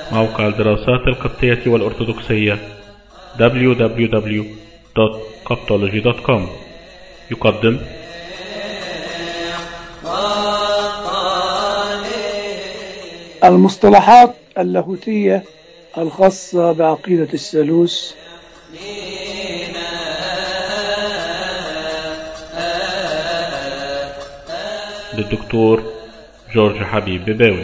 موقع الدراسات القبطية والأرثوذكسية www.coptology.com يقدم المصطلحات اللاهوتية الخاصة بعقيدة الثالوث للدكتور جورج حبيب بباوي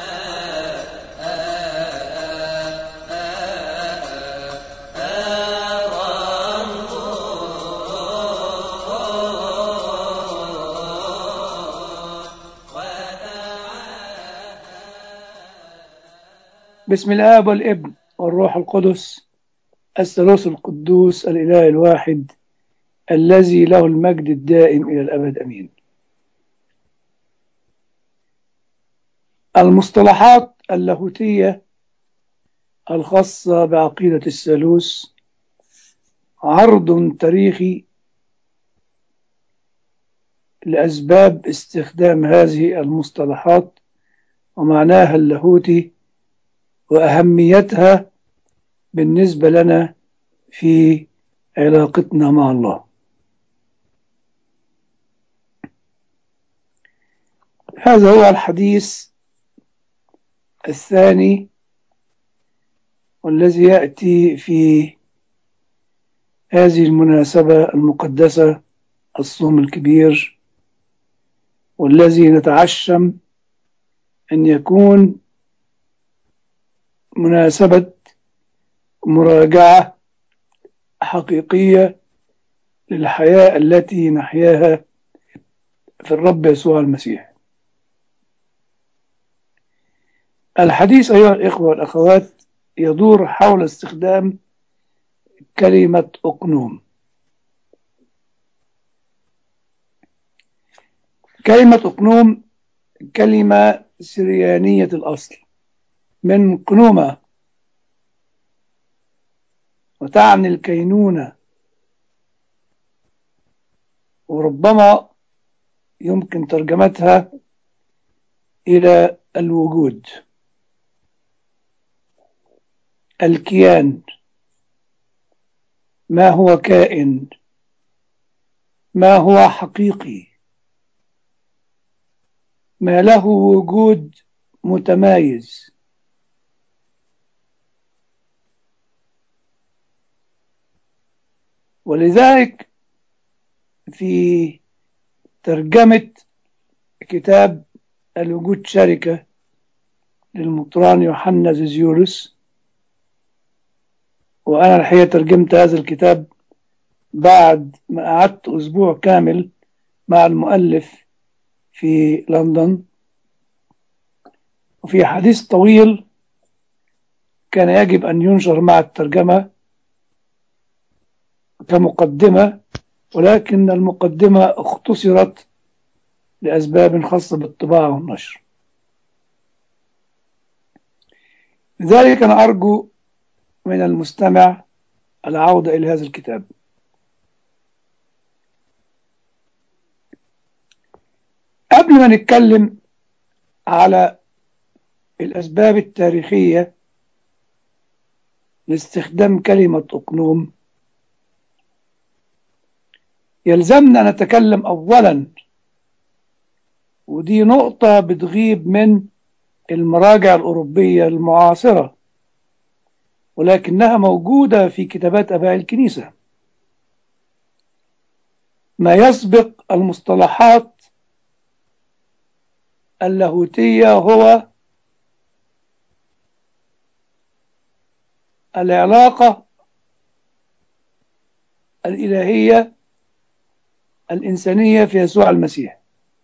بسم الآب والابن والروح القدس الثالوث القدوس الإله الواحد الذي له المجد الدائم إلى الأبد أمين المصطلحات اللاهوتية الخاصة بعقيدة الثالوث عرض تاريخي لأسباب استخدام هذه المصطلحات ومعناها اللاهوتي وأهميتها بالنسبة لنا في علاقتنا مع الله هذا هو الحديث الثاني والذي يأتي في هذه المناسبة المقدسة الصوم الكبير والذي نتعشم أن يكون مناسبة مراجعة حقيقية للحياة التي نحياها في الرب يسوع المسيح الحديث أيها الإخوة والأخوات يدور حول استخدام كلمة أقنوم كلمة أقنوم كلمة سريانية الأصل من قنومة وتعني الكينونة وربما يمكن ترجمتها إلى الوجود الكيان ما هو كائن ما هو حقيقي ما له وجود متمايز ولذلك في ترجمة كتاب الوجود شركة للمطران يوحنا زيزيولوس وأنا الحقيقة ترجمت هذا الكتاب بعد ما قعدت أسبوع كامل مع المؤلف في لندن وفي حديث طويل كان يجب أن ينشر مع الترجمة كمقدمة ولكن المقدمة اختصرت لأسباب خاصة بالطباعة والنشر لذلك أنا أرجو من المستمع العودة إلى هذا الكتاب قبل ما نتكلم على الأسباب التاريخية لاستخدام كلمة أقنوم يلزمنا نتكلم أولا ودي نقطة بتغيب من المراجع الأوروبية المعاصرة ولكنها موجودة في كتابات أباء الكنيسة ما يسبق المصطلحات اللاهوتية هو العلاقة الإلهية الإنسانية في يسوع المسيح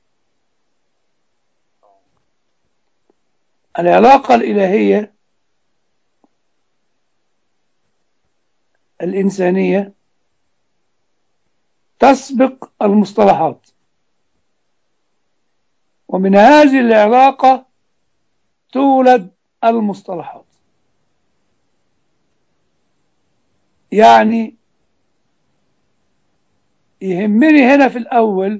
العلاقة الإلهية الإنسانية تسبق المصطلحات ومن هذه العلاقة تولد المصطلحات يعني يهمني هنا في الأول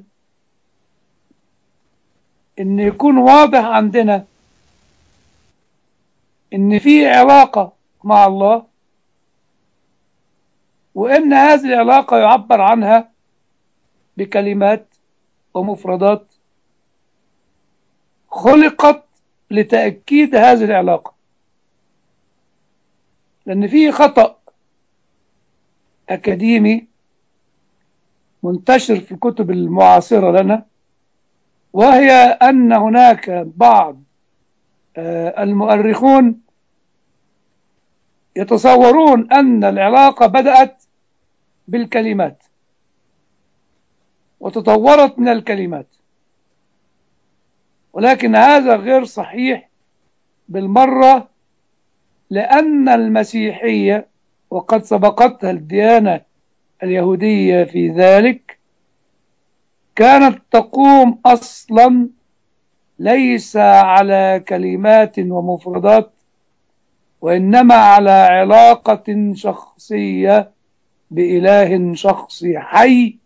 إن يكون واضح عندنا إن في علاقة مع الله وإن هذه العلاقة يعبر عنها بكلمات ومفردات خلقت لتأكيد هذه العلاقة لأن في خطأ أكاديمي منتشر في الكتب المعاصرة لنا وهي أن هناك بعض المؤرخون يتصورون أن العلاقة بدأت بالكلمات وتطورت من الكلمات ولكن هذا غير صحيح بالمرة لأن المسيحية وقد سبقتها الديانة اليهودية في ذلك كانت تقوم أصلا ليس على كلمات ومفردات وإنما على علاقة شخصية بإله شخصي حي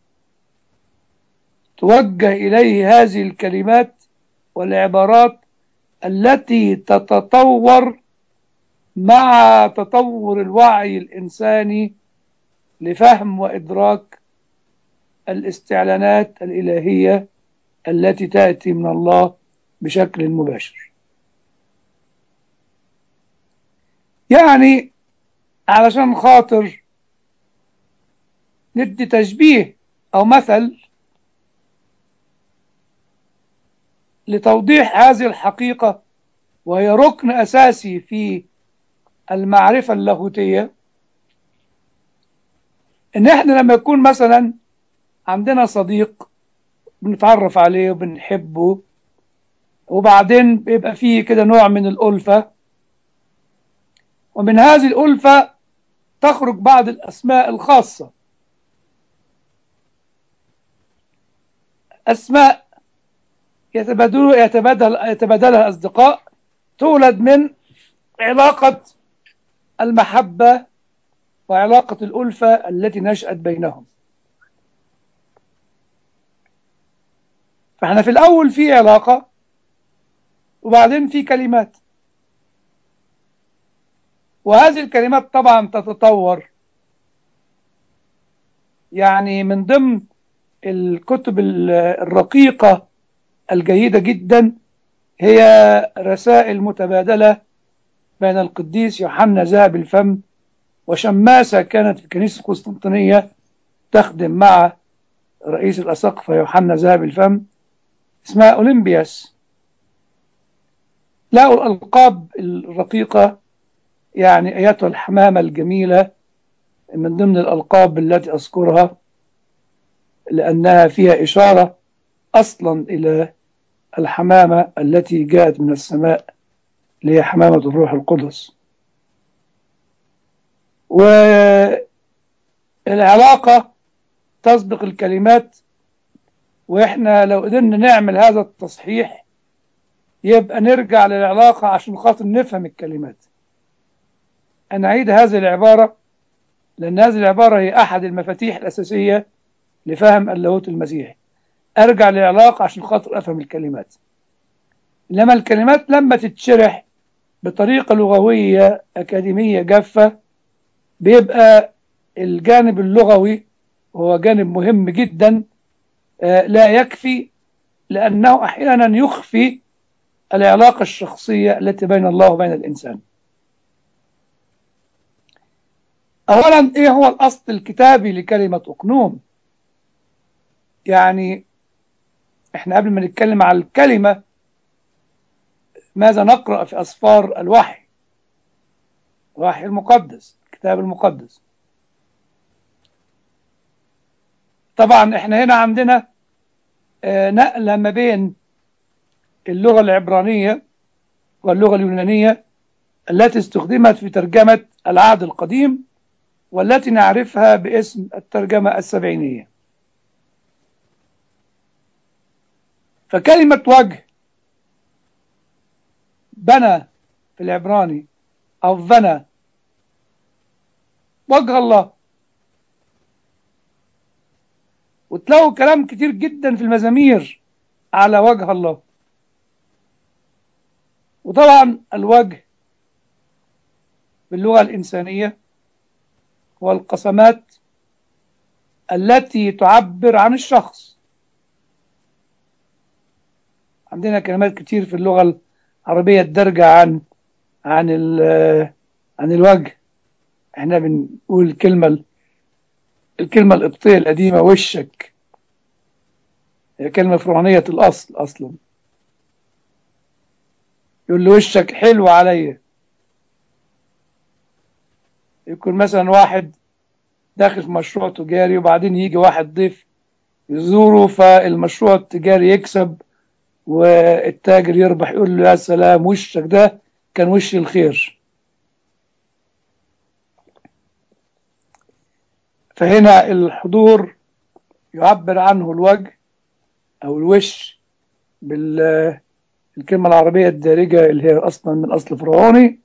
توجه إليه هذه الكلمات والعبارات التي تتطور مع تطور الوعي الإنساني لفهم وإدراك الاستعلانات الإلهية التي تأتي من الله بشكل مباشر يعني علشان خاطر ندي تشبيه أو مثل لتوضيح هذه الحقيقة وهي ركن أساسي في المعرفة اللاهوتية إن إحنا لما يكون مثلا عندنا صديق بنتعرف عليه وبنحبه وبعدين بيبقى فيه كده نوع من الألفة ومن هذه الألفة تخرج بعض الأسماء الخاصة أسماء يتبادل يتبادل يتبادلها الأصدقاء تولد من علاقة المحبة وعلاقة الألفة التي نشأت بينهم فاحنا في الأول في علاقة وبعدين في كلمات وهذه الكلمات طبعا تتطور يعني من ضمن الكتب الرقيقة الجيدة جدا هي رسائل متبادلة بين القديس يوحنا ذهب الفم وشماسة كانت في كنيسة القسطنطينية تخدم مع رئيس الأساقفة يوحنا ذهب الفم اسمها أولمبياس لا الألقاب الرقيقة يعني أيتها الحمامة الجميلة من ضمن الألقاب التي أذكرها لأنها فيها إشارة أصلا إلى الحمامة التي جاءت من السماء اللي هي حمامة الروح القدس والعلاقة تسبق الكلمات وإحنا لو قدرنا نعمل هذا التصحيح يبقى نرجع للعلاقة عشان خاطر نفهم الكلمات أنا أعيد هذه العبارة لأن هذه العبارة هي أحد المفاتيح الأساسية لفهم اللاهوت المسيحي أرجع للعلاقة عشان خاطر أفهم الكلمات إنما الكلمات لما تتشرح بطريقة لغوية أكاديمية جافة بيبقى الجانب اللغوي هو جانب مهم جدا لا يكفي لأنه أحيانا يخفي العلاقة الشخصية التي بين الله وبين الإنسان أولا إيه هو الأصل الكتابي لكلمة أقنوم يعني إحنا قبل ما نتكلم على الكلمة ماذا نقرأ في أسفار الوحي الوحي المقدس الكتاب المقدس طبعا احنا هنا عندنا نقلة ما بين اللغة العبرانية واللغة اليونانية التي استخدمت في ترجمة العهد القديم والتي نعرفها باسم الترجمة السبعينية فكلمة وجه بنى في العبراني أو بنى وجه الله وتلاقوا كلام كتير جدا في المزامير على وجه الله وطبعا الوجه باللغة الإنسانية هو القسمات التي تعبر عن الشخص عندنا كلمات كتير في اللغة العربية الدرجة عن عن عن الوجه احنا بنقول الكلمة الكلمة القبطية القديمة وشك هي كلمة فرعونية الأصل أصلا يقول له وشك حلو عليا يكون مثلا واحد داخل في مشروع تجاري وبعدين يجي واحد ضيف يزوره فالمشروع التجاري يكسب والتاجر يربح يقول له يا سلام وشك ده كان وش الخير فهنا الحضور يعبر عنه الوجه أو الوش بالكلمة العربية الدارجة اللي هي أصلا من أصل فرعوني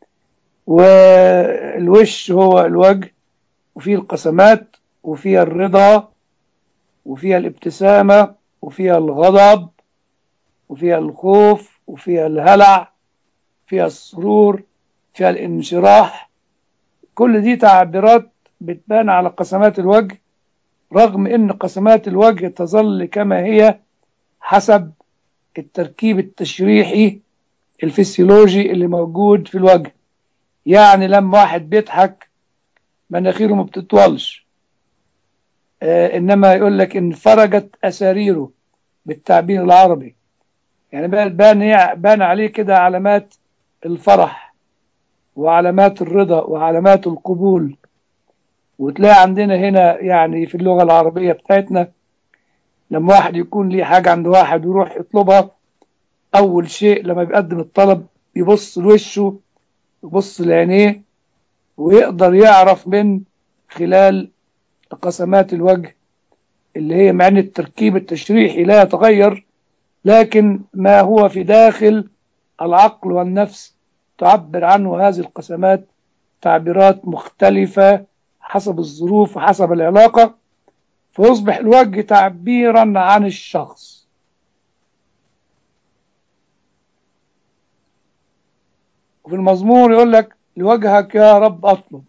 والوش هو الوجه وفيه القسمات وفيها الرضا وفيها الابتسامة وفيها الغضب وفيها الخوف وفيها الهلع فيها السرور فيها الانشراح كل دي تعبيرات بتبان على قسمات الوجه رغم ان قسمات الوجه تظل كما هي حسب التركيب التشريحي الفسيولوجي اللي موجود في الوجه يعني لما واحد بيضحك مناخيره ما بتطولش آه انما يقول لك ان فرجت اساريره بالتعبير العربي يعني بان بان عليه كده علامات الفرح وعلامات الرضا وعلامات القبول وتلاقي عندنا هنا يعني في اللغة العربية بتاعتنا لما واحد يكون ليه حاجة عند واحد ويروح يطلبها أول شيء لما بيقدم الطلب يبص لوشه يبص لعينيه ويقدر يعرف من خلال قسمات الوجه اللي هي معنى التركيب التشريحي لا يتغير لكن ما هو في داخل العقل والنفس تعبر عنه هذه القسمات تعبيرات مختلفة حسب الظروف وحسب العلاقة فيصبح الوجه تعبيرا عن الشخص وفي المزمور يقول لك لوجهك يا رب أطلب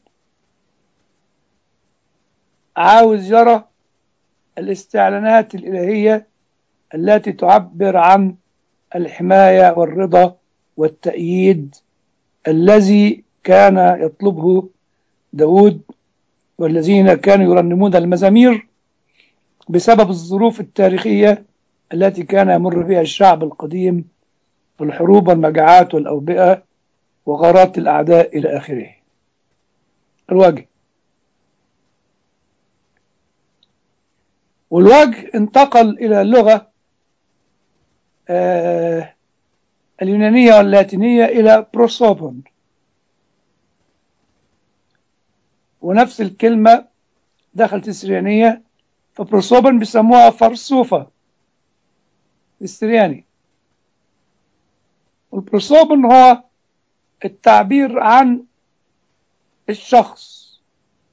عاوز يرى الاستعلانات الإلهية التي تعبر عن الحماية والرضا والتأييد الذي كان يطلبه داود والذين كانوا يرنمون المزامير بسبب الظروف التاريخية التي كان يمر بها الشعب القديم في الحروب والمجاعات والأوبئة وغارات الأعداء إلى آخره الوجه والوجه انتقل إلى اللغة آه اليونانية واللاتينية إلى بروسوبون ونفس الكلمة دخلت السريانية فبروسوبون بيسموها فرصوفة السرياني والبروسوبون هو التعبير عن الشخص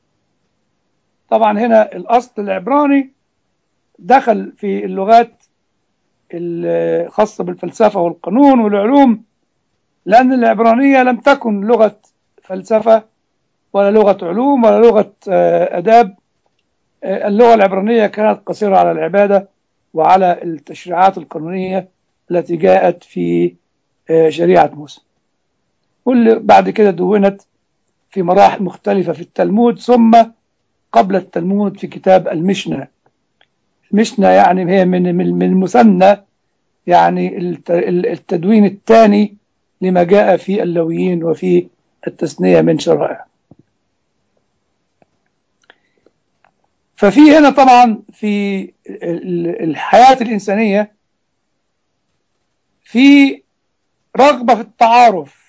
طبعا هنا الأصل العبراني دخل في اللغات الخاصة بالفلسفة والقانون والعلوم لأن العبرانية لم تكن لغة فلسفة ولا لغة علوم ولا لغة أداب اللغة العبرانية كانت قصيرة على العبادة وعلى التشريعات القانونية التي جاءت في شريعة موسى واللي بعد كده دونت في مراحل مختلفة في التلمود ثم قبل التلمود في كتاب المشنى المشنى يعني هي من من مثنى يعني التدوين الثاني لما جاء في اللويين وفي التثنية من شرائع ففي هنا طبعا في الحياة الإنسانية في رغبة في التعارف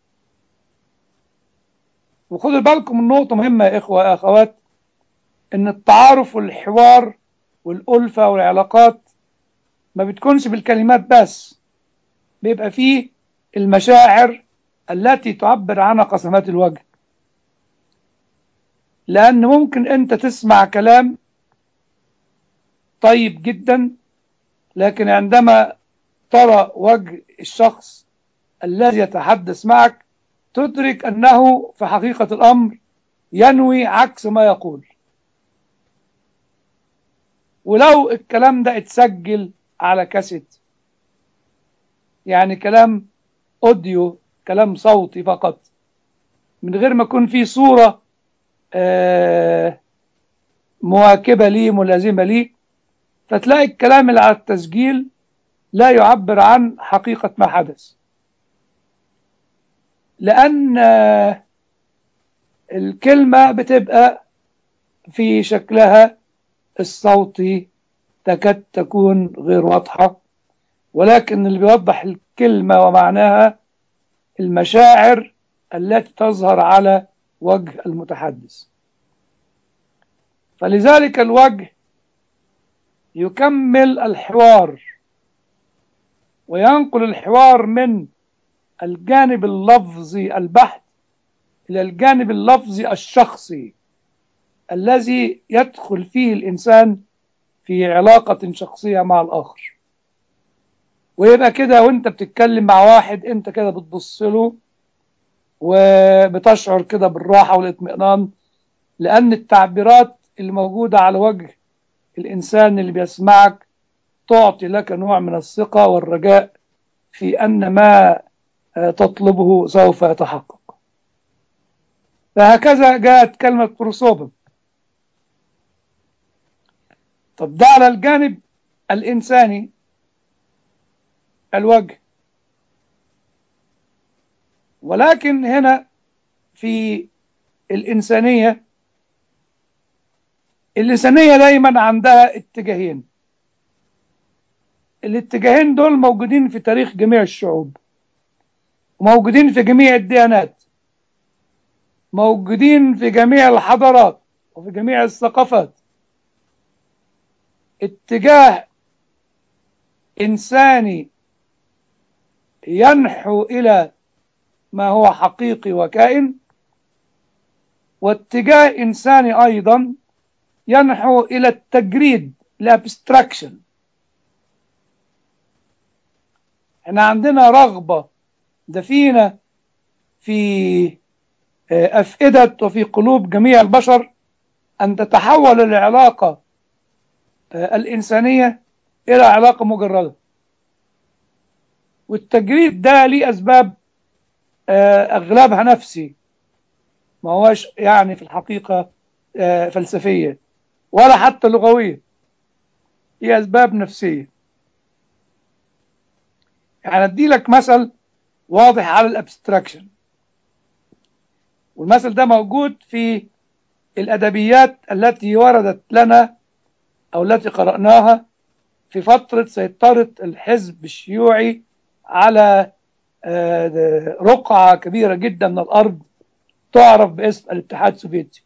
وخدوا بالكم من نقطة مهمة يا إخوة يا أخوات إن التعارف والحوار والألفة والعلاقات ما بتكونش بالكلمات بس بيبقى فيه المشاعر التي تعبر عنها قسمات الوجه لأن ممكن أنت تسمع كلام طيب جدا لكن عندما ترى وجه الشخص الذي يتحدث معك تدرك أنه في حقيقة الأمر ينوي عكس ما يقول ولو الكلام ده اتسجل على كاسيت يعني كلام اوديو كلام صوتي فقط من غير ما يكون في صورة آه مواكبة ليه ملازمة ليه فتلاقي الكلام اللي على التسجيل لا يعبر عن حقيقة ما حدث لأن آه الكلمة بتبقى في شكلها الصوتي تكاد تكون غير واضحة ولكن اللي بيوضح الكلمة ومعناها المشاعر التي تظهر على وجه المتحدث فلذلك الوجه يكمل الحوار وينقل الحوار من الجانب اللفظي البحت إلى الجانب اللفظي الشخصي الذي يدخل فيه الإنسان في علاقة شخصية مع الآخر ويبقى كده وانت بتتكلم مع واحد انت كده بتبص له وبتشعر كده بالراحة والاطمئنان لأن التعبيرات اللي موجودة على وجه الإنسان اللي بيسمعك تعطي لك نوع من الثقة والرجاء في أن ما تطلبه سوف يتحقق فهكذا جاءت كلمة بروسوبم طب ده على الجانب الإنساني الوجه ولكن هنا في الإنسانية الإنسانية دايما عندها اتجاهين الاتجاهين دول موجودين في تاريخ جميع الشعوب وموجودين في جميع الديانات موجودين في جميع الحضارات وفي جميع الثقافات اتجاه إنساني ينحو إلى ما هو حقيقي وكائن واتجاه إنساني أيضا ينحو إلى التجريد الابستراكشن احنا عندنا رغبة دفينة في أفئدة وفي قلوب جميع البشر أن تتحول العلاقة الإنسانية إلى علاقة مجردة والتجريد ده ليه أسباب أغلبها نفسي ما هوش يعني في الحقيقة فلسفية ولا حتى لغوية هي أسباب نفسية يعني أدي لك مثل واضح على الابستراكشن والمثل ده موجود في الأدبيات التي وردت لنا أو التي قرأناها في فترة سيطرة الحزب الشيوعي على رقعة كبيرة جدا من الأرض تعرف باسم الاتحاد السوفيتي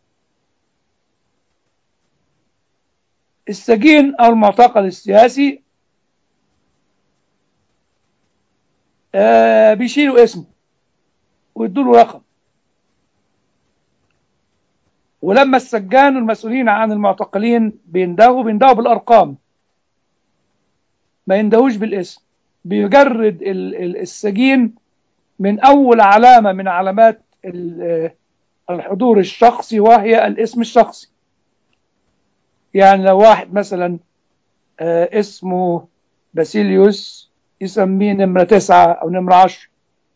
السجين أو المعتقل السياسي بيشيلوا اسمه ويدوا له رقم ولما السجان والمسؤولين عن المعتقلين بيندهوا بيندهوا بالارقام ما يندهوش بالاسم بيجرد السجين من اول علامه من علامات الحضور الشخصي وهي الاسم الشخصي يعني لو واحد مثلا اسمه باسيليوس يسميه نمرة تسعة أو نمرة عشر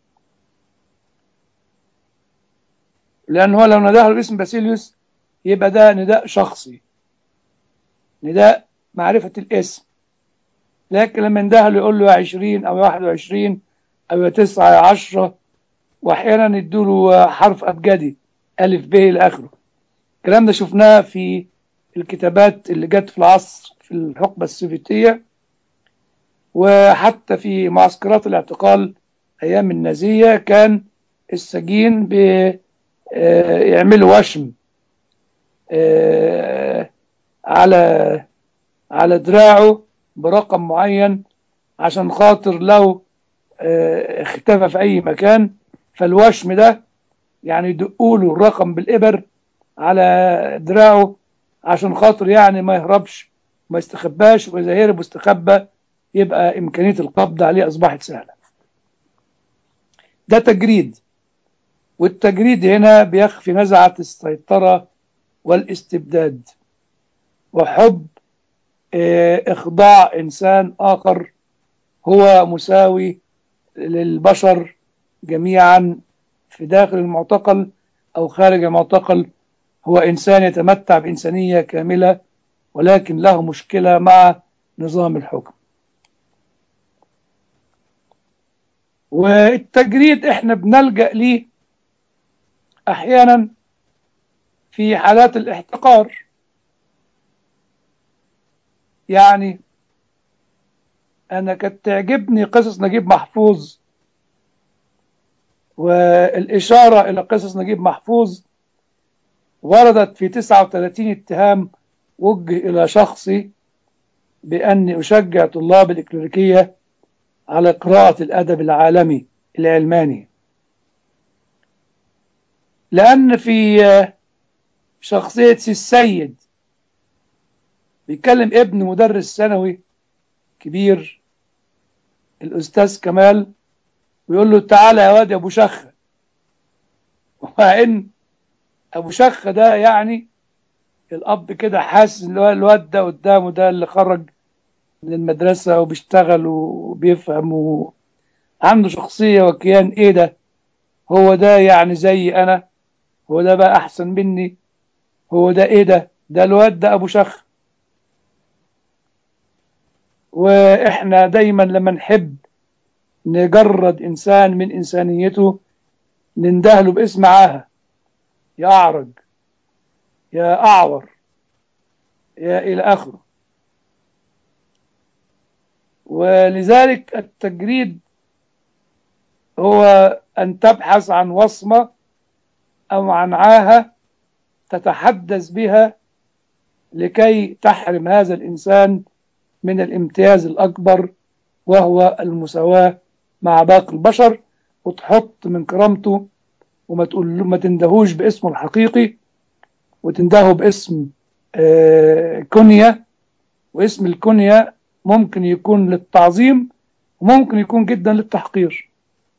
لأن هو لو نداه له باسم باسيليوس يبقى ده نداء شخصي نداء معرفة الاسم لكن لما نداه له يقول له يا عشرين أو واحد وعشرين أو يا تسعة يا عشرة وأحيانا يدوله حرف أبجدي ألف ب إلى آخره الكلام ده شفناه في الكتابات اللي جت في العصر في الحقبة السوفيتية وحتى في معسكرات الاعتقال أيام النازية كان السجين بيعملوا وشم على على دراعه برقم معين عشان خاطر لو اختفى في أي مكان فالوشم ده يعني يدقوا له الرقم بالإبر على دراعه عشان خاطر يعني ما يهربش ما يستخباش وإذا هرب واستخبى يبقى إمكانية القبض عليه أصبحت سهلة ده تجريد والتجريد هنا بيخفي نزعة السيطرة والاستبداد وحب إخضاع إنسان آخر هو مساوي للبشر جميعا في داخل المعتقل أو خارج المعتقل هو إنسان يتمتع بإنسانية كاملة ولكن له مشكلة مع نظام الحكم والتجريد احنا بنلجأ ليه احيانا في حالات الاحتقار يعني انا كانت تعجبني قصص نجيب محفوظ والإشارة إلى قصص نجيب محفوظ وردت في 39 اتهام وجه إلى شخصي بأني أشجع طلاب الإكليريكية على قراءة الأدب العالمي العلماني لأن في شخصية سي السيد بيتكلم ابن مدرس ثانوي كبير الأستاذ كمال ويقول له تعالى يا واد يا أبو شخة ومع إن أبو شخة ده يعني الأب كده حاسس إن الواد ده قدامه ده اللي خرج من المدرسة وبيشتغل وبيفهم وعنده شخصية وكيان إيه ده هو ده يعني زي أنا هو ده بقى أحسن مني هو ده إيه ده ده الواد ده أبو شخ وإحنا دايما لما نحب نجرد إنسان من إنسانيته نندهله باسم عاهة يا أعرج يا أعور يا إلى آخره ولذلك التجريد هو أن تبحث عن وصمة أو عن عاهة تتحدث بها لكي تحرم هذا الإنسان من الامتياز الأكبر وهو المساواة مع باقي البشر وتحط من كرامته وما تقول ما تندهوش باسمه الحقيقي وتندهه باسم آه كنية واسم الكنية ممكن يكون للتعظيم وممكن يكون جدا للتحقير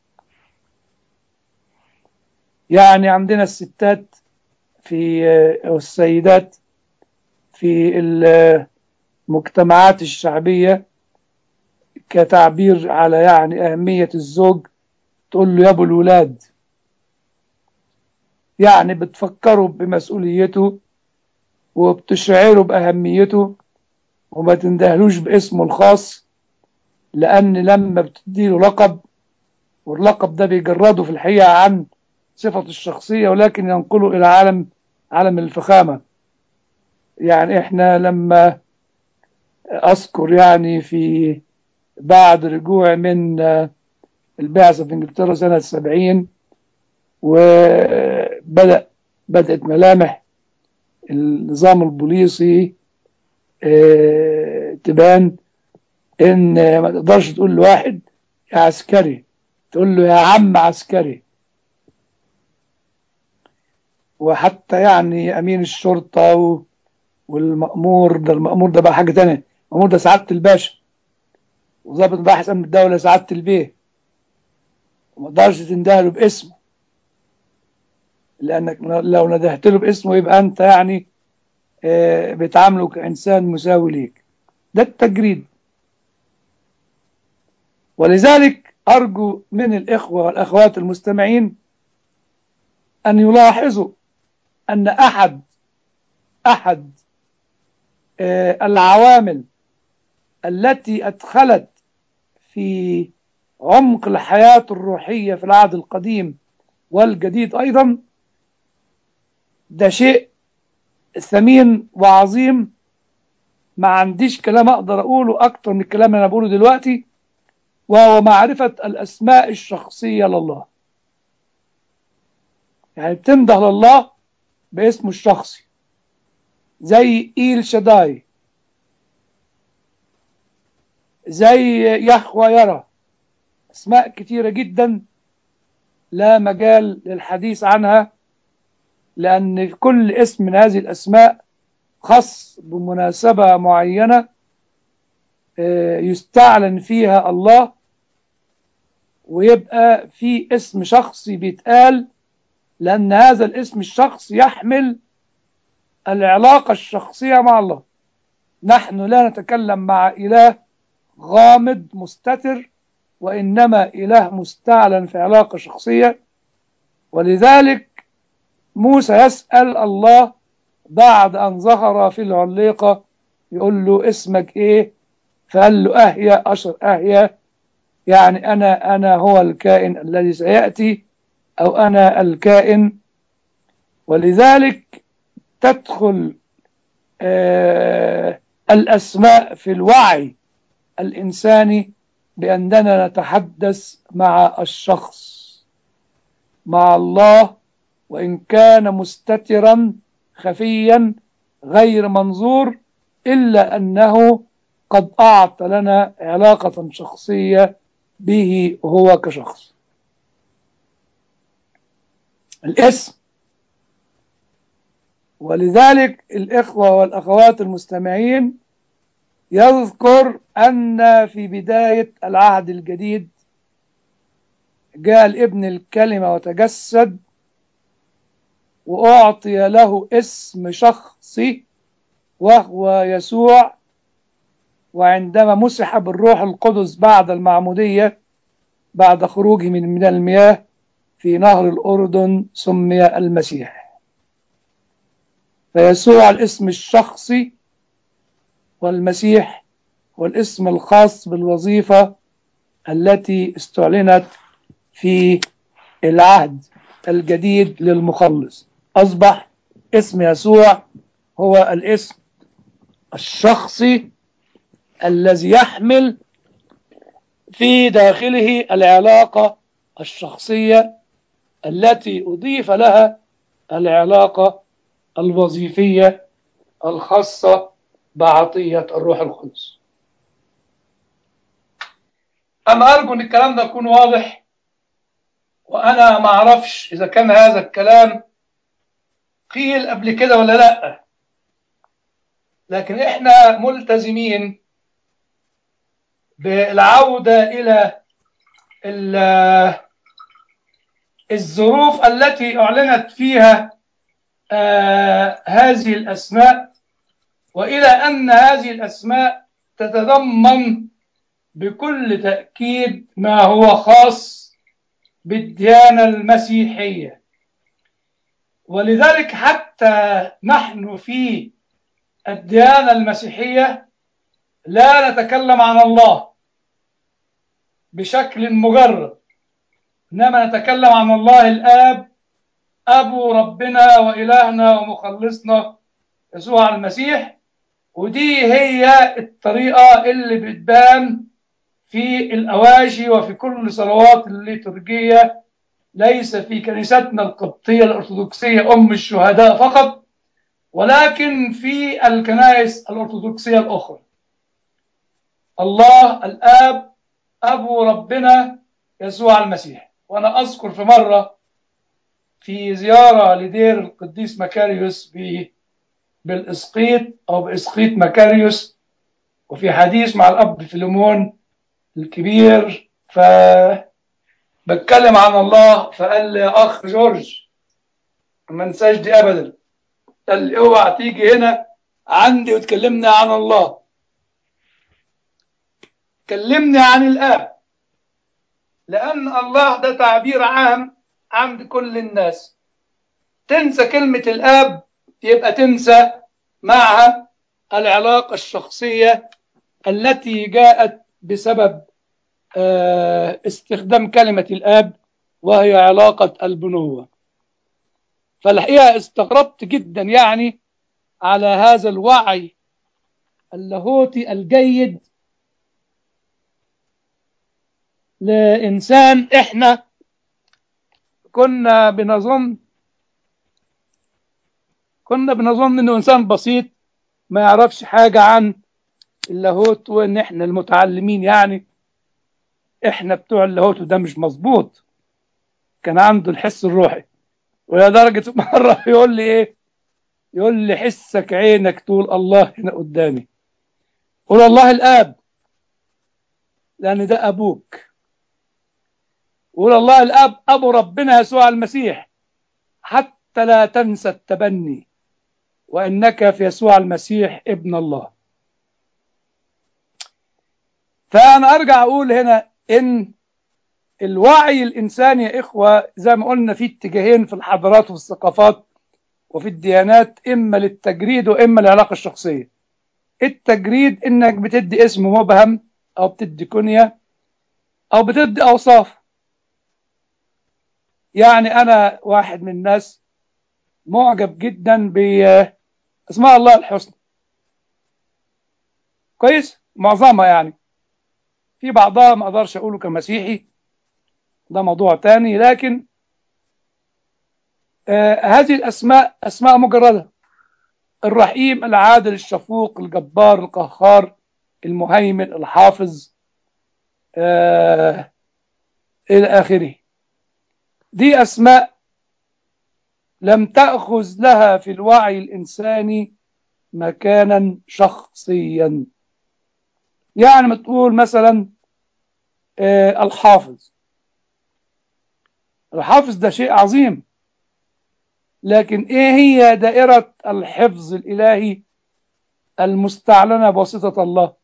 يعني عندنا الستات في أو السيدات في المجتمعات الشعبية كتعبير على يعني أهمية الزوج تقول له يا أبو الولاد يعني بتفكروا بمسؤوليته وبتشعروا بأهميته وما تندهلوش باسمه الخاص لأن لما بتديله لقب واللقب ده بيجرده في الحقيقة عن صفة الشخصية ولكن ينقله إلى عالم عالم الفخامة يعني إحنا لما أذكر يعني في بعد رجوع من البعثة في إنجلترا سنة السبعين وبدأ بدأت ملامح النظام البوليسي تبان ان ما تقدرش تقول لواحد يا عسكري تقول له يا عم عسكري وحتى يعني امين الشرطه و... والمأمور ده المأمور ده بقى حاجه تانية المأمور ده سعاده الباشا وظابط باحث امن الدوله سعاده البيه وما تقدرش تندهله باسمه لانك لو ندهت له باسمه يبقى انت يعني بتعامله كإنسان مساوي ليك ده التجريد ولذلك أرجو من الإخوة والأخوات المستمعين أن يلاحظوا أن أحد أحد العوامل التي أدخلت في عمق الحياة الروحية في العهد القديم والجديد أيضا ده شيء ثمين وعظيم ما عنديش كلام اقدر اقوله اكتر من الكلام اللي انا بقوله دلوقتي وهو معرفة الاسماء الشخصية لله يعني بتنده لله باسمه الشخصي زي ايل شداي زي يهوى يرى اسماء كتيرة جدا لا مجال للحديث عنها لأن كل اسم من هذه الأسماء خاص بمناسبة معينة يستعلن فيها الله ويبقى في اسم شخصي بيتقال لأن هذا الاسم الشخص يحمل العلاقة الشخصية مع الله نحن لا نتكلم مع إله غامض مستتر وإنما إله مستعلن في علاقة شخصية ولذلك موسى يسأل الله بعد أن ظهر في العليقة يقول له اسمك إيه فقال له أهيا أشر أهيا يعني أنا أنا هو الكائن الذي سيأتي أو أنا الكائن ولذلك تدخل آه الأسماء في الوعي الإنساني بأننا نتحدث مع الشخص مع الله وإن كان مستترا خفيا غير منظور إلا أنه قد أعطى لنا علاقة شخصية به هو كشخص الاسم ولذلك الإخوة والأخوات المستمعين يذكر أن في بداية العهد الجديد جاء الابن الكلمة وتجسد وأعطي له اسم شخصي وهو يسوع وعندما مسح بالروح القدس بعد المعمودية بعد خروجه من من المياه في نهر الأردن سمي المسيح فيسوع الاسم الشخصي والمسيح والاسم الخاص بالوظيفة التي استعلنت في العهد الجديد للمخلص أصبح اسم يسوع هو الاسم الشخصي الذي يحمل في داخله العلاقة الشخصية التي أضيف لها العلاقة الوظيفية الخاصة بعطية الروح القدس أنا أرجو أن الكلام ده يكون واضح وأنا ما أعرفش إذا كان هذا الكلام قيل قبل كده ولا لأ لكن إحنا ملتزمين بالعودة إلى الظروف التي أعلنت فيها آه هذه الأسماء وإلى أن هذه الأسماء تتضمن بكل تأكيد ما هو خاص بالديانة المسيحية ولذلك حتى نحن في الديانة المسيحية لا نتكلم عن الله بشكل مجرد إنما نتكلم عن الله الآب أبو ربنا وإلهنا ومخلصنا يسوع المسيح ودي هي الطريقة اللي بتبان في الأواشي وفي كل صلوات الليتورجية ليس في كنيستنا القبطية الأرثوذكسية أم الشهداء فقط ولكن في الكنائس الأرثوذكسية الأخرى الله الآب أبو ربنا يسوع المسيح وأنا أذكر في مرة في زيارة لدير القديس مكاريوس بالإسقيط أو بإسقيط مكاريوس وفي حديث مع الأب فيلمون الكبير ف بتكلم عن الله فقال لي يا أخ جورج ما انساش دي أبدا قال لي اوعى تيجي هنا عندي وتكلمني عن الله كلمني عن الآب لأن الله ده تعبير عام عند كل الناس تنسى كلمة الآب يبقى تنسى معها العلاقة الشخصية التي جاءت بسبب استخدام كلمة الآب وهي علاقة البنوة فالحقيقة استغربت جدا يعني على هذا الوعي اللاهوتي الجيد لإنسان إحنا كنا بنظن كنا بنظن إنه إنسان بسيط ما يعرفش حاجة عن اللاهوت وإن إحنا المتعلمين يعني إحنا بتوع اللاهوت وده مش مظبوط كان عنده الحس الروحي ولدرجة مرة يقول لي إيه يقول لي حسك عينك تقول الله هنا قدامي قول الله الآب لأن ده أبوك قول الله الاب ابو ربنا يسوع المسيح حتى لا تنسى التبني وإنك في يسوع المسيح ابن الله فأنا أرجع أقول هنا إن الوعي الإنساني يا إخوة زي ما قلنا في اتجاهين في الحضارات وفي الثقافات وفي الديانات إما للتجريد وإما للعلاقة الشخصية التجريد إنك بتدي اسم مبهم أو بتدي كنية أو بتدي أوصاف يعني أنا واحد من الناس معجب جدا بأسماء الله الحسنى كويس معظمها يعني في بعضها ما أقدرش أقوله كمسيحي ده موضوع تاني لكن آه هذه الأسماء أسماء مجردة الرحيم العادل الشفوق الجبار القهار المهيمن الحافظ آه إلى آخره دي أسماء لم تأخذ لها في الوعي الإنساني مكانا شخصيا يعني ما تقول مثلا آه الحافظ الحافظ ده شيء عظيم لكن ايه هي دائرة الحفظ الالهي المستعلنة بواسطة الله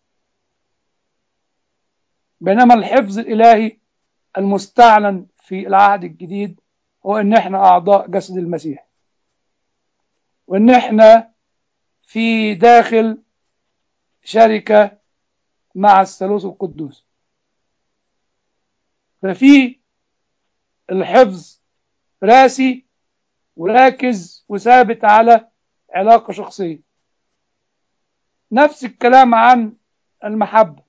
بينما الحفظ الالهي المستعلن في العهد الجديد هو ان احنا اعضاء جسد المسيح وان احنا في داخل شركة مع الثالوث القدوس ففي الحفظ راسي وراكز وثابت على علاقة شخصية نفس الكلام عن المحبة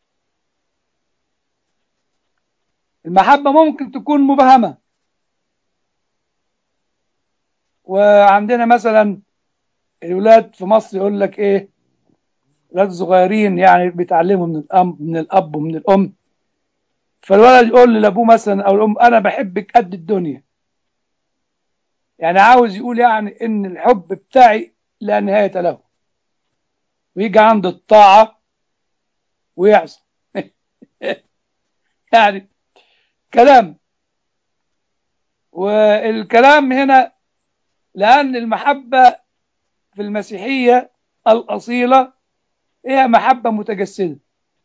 المحبة ممكن تكون مبهمة وعندنا مثلا الولاد في مصر يقول لك ايه ولاد صغيرين يعني بيتعلموا من الأب من الأب ومن الأم فالولد يقول لابوه مثلا او الام انا بحبك قد الدنيا يعني عاوز يقول يعني ان الحب بتاعي لا نهايه له ويجي عند الطاعه ويعصى يعني كلام والكلام هنا لان المحبه في المسيحيه الاصيله هي محبه متجسده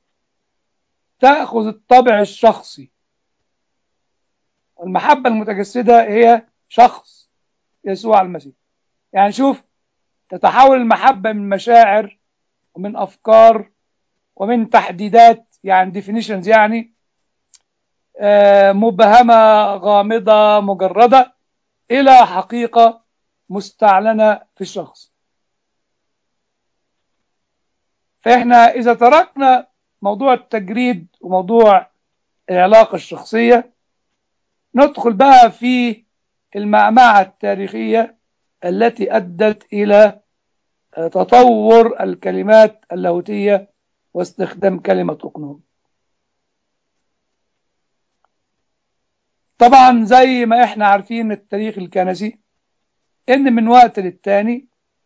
تأخذ الطبع الشخصي المحبة المتجسدة هي شخص يسوع المسيح يعني شوف تتحول المحبة من مشاعر ومن أفكار ومن تحديدات يعني definitions يعني مبهمة غامضة مجردة إلى حقيقة مستعلنة في الشخص فإحنا إذا تركنا موضوع التجريد وموضوع العلاقة الشخصية ندخل بقى في المعمعة التاريخية التي أدت إلى تطور الكلمات اللاهوتية واستخدام كلمة أقنوم طبعا زي ما احنا عارفين التاريخ الكنسي ان من وقت للتاني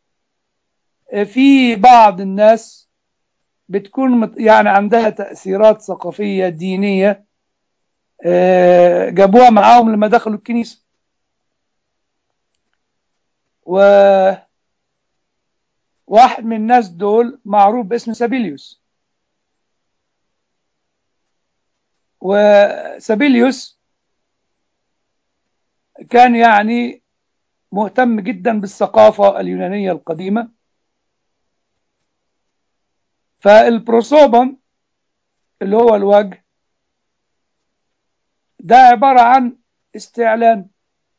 في بعض الناس بتكون يعني عندها تأثيرات ثقافية دينية جابوها معاهم لما دخلوا الكنيسة و واحد من الناس دول معروف باسم سابيليوس وسابيليوس كان يعني مهتم جدا بالثقافة اليونانية القديمة فالبروسوبون اللي هو الوجه ده عبارة عن استعلان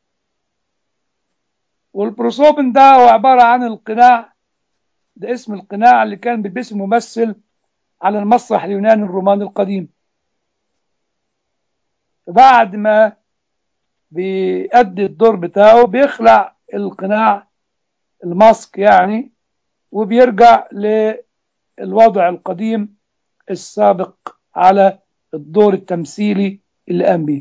والبروسوبن ده هو عبارة عن القناع ده اسم القناع اللي كان بيلبسه ممثل على المسرح اليوناني الروماني القديم بعد ما بيأدي الدور بتاعه بيخلع القناع الماسك يعني وبيرجع للوضع القديم السابق على الدور التمثيلي اللي قام بيه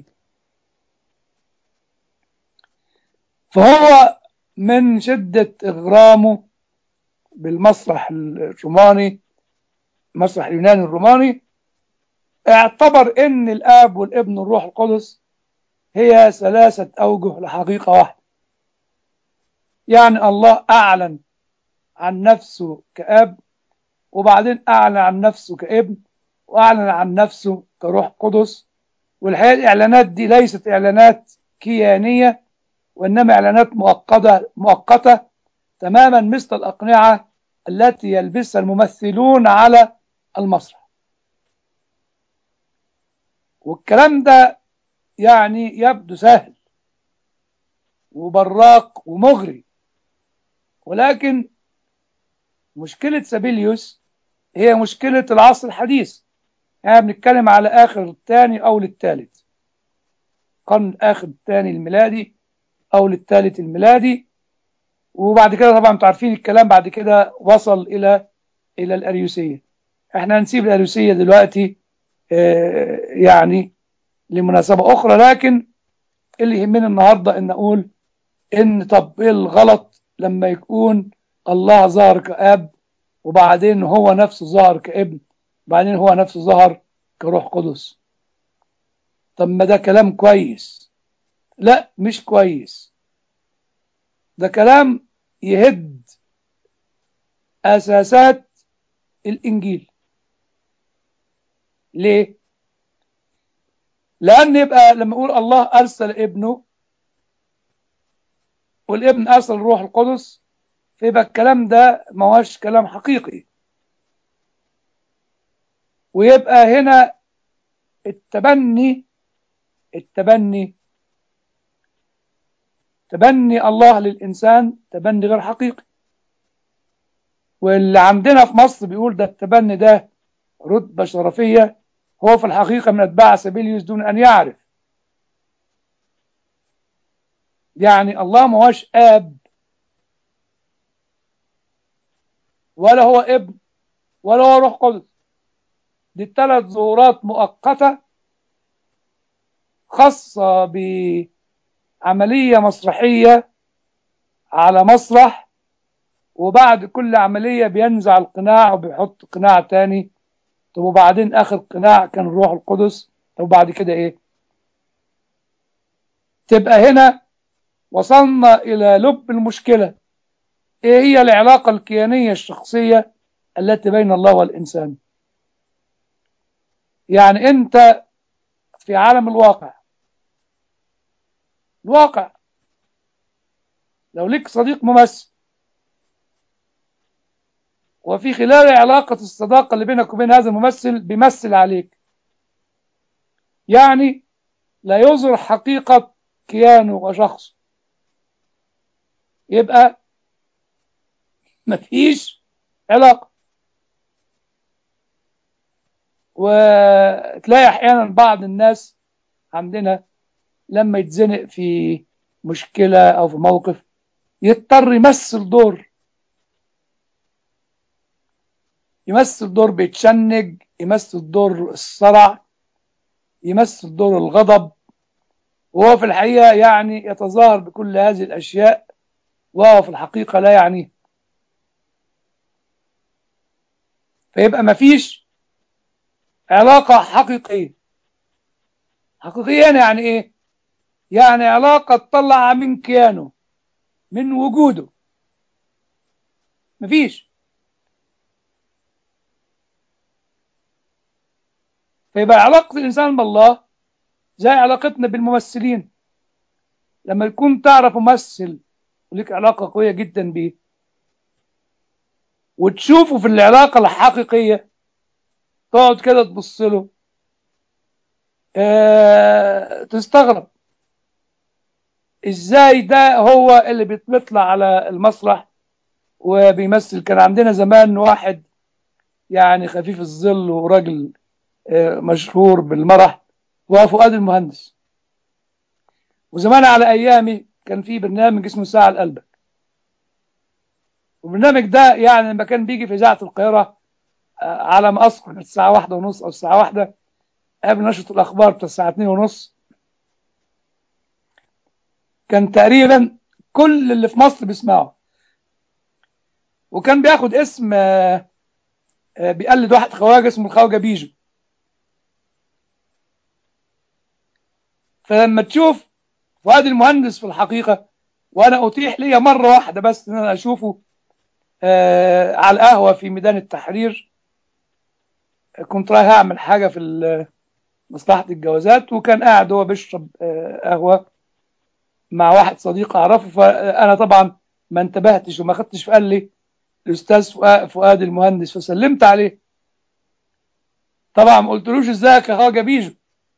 فهو من شدة إغرامه بالمسرح الروماني المسرح اليوناني الروماني اعتبر ان الاب والابن والروح القدس هي ثلاثة اوجه لحقيقة واحدة يعني الله أعلن عن نفسه كأب وبعدين أعلن عن نفسه كابن وأعلن عن نفسه كروح قدس والحقيقة الإعلانات دي ليست إعلانات كيانية وإنما إعلانات مؤقتة مؤقتة تماما مثل الأقنعة التي يلبسها الممثلون على المسرح والكلام ده يعني يبدو سهل وبراق ومغري ولكن مشكلة سابيليوس هي مشكلة العصر الحديث يعني بنتكلم على آخر الثاني أو للثالث قرن آخر الثاني الميلادي أو للثالث الميلادي وبعد كده طبعا انتوا عارفين الكلام بعد كده وصل إلى إلى الأريوسية احنا هنسيب الأريوسية دلوقتي اه يعني لمناسبة أخرى لكن اللي يهمنا النهاردة إن نقول إن طب إيه الغلط لما يكون الله ظهر كأب وبعدين هو نفسه ظهر كابن وبعدين هو نفسه ظهر كروح قدس طب ما ده كلام كويس لا مش كويس ده كلام يهد أساسات الإنجيل ليه؟ لأن يبقى لما يقول الله أرسل ابنه والابن أرسل الروح القدس فيبقى الكلام ده ما هوش كلام حقيقي ويبقى هنا التبني التبني تبني الله للإنسان تبني غير حقيقي واللي عندنا في مصر بيقول ده التبني ده رتبة شرفية هو في الحقيقة من أتباع سبيليوس دون أن يعرف يعني الله ما هوش آب ولا هو ابن ولا هو روح قدس دي الثلاث ظهورات مؤقتة خاصة بعملية مسرحية على مسرح وبعد كل عملية بينزع القناع وبيحط قناع تاني طب وبعدين آخر قناع كان الروح القدس طب وبعد كده إيه تبقى هنا وصلنا إلى لب المشكلة ايه هي العلاقة الكيانية الشخصية التي بين الله والإنسان يعني انت في عالم الواقع الواقع لو لك صديق ممثل وفي خلال علاقة الصداقة اللي بينك وبين هذا الممثل بيمثل عليك يعني لا يظهر حقيقة كيانه وشخصه يبقى مفيش علاقة وتلاقي احيانا بعض الناس عندنا لما يتزنق في مشكلة او في موقف يضطر يمثل دور يمثل دور بيتشنج يمثل دور الصرع يمثل دور الغضب وهو في الحقيقة يعني يتظاهر بكل هذه الأشياء وهو في الحقيقة لا يعنيه فيبقى مفيش علاقة حقيقية حقيقية يعني ايه يعني علاقة تطلع من كيانه من وجوده مفيش فيبقى علاقة الإنسان بالله زي علاقتنا بالممثلين لما يكون تعرف ممثل وليك علاقة قوية جدا بيه وتشوفه في العلاقة الحقيقية تقعد كده تبص له اه تستغرب ازاي ده هو اللي بيطلع على المسرح وبيمثل كان عندنا زمان واحد يعني خفيف الظل وراجل اه مشهور بالمرح وهو فؤاد المهندس وزمان على ايامي كان في برنامج اسمه ساعة لقلبك والبرنامج ده يعني لما كان بيجي في اذاعه القاهره على ما اذكر كانت الساعه واحدة ونص او الساعه واحدة قبل نشره الاخبار بتاع الساعه اتنين ونص كان تقريبا كل اللي في مصر بيسمعه وكان بياخد اسم بيقلد واحد خواجه اسمه الخواجه بيجو فلما تشوف فؤاد المهندس في الحقيقه وانا اتيح لي مره واحده بس ان انا اشوفه آه على القهوه في ميدان التحرير كنت رايح اعمل حاجه في مصلحه الجوازات وكان قاعد هو بيشرب آه قهوه مع واحد صديق اعرفه فانا طبعا ما انتبهتش وما خدتش فقال لي الاستاذ فؤاد المهندس فسلمت عليه طبعا ما قلتلوش ازيك يا خواجه بيجو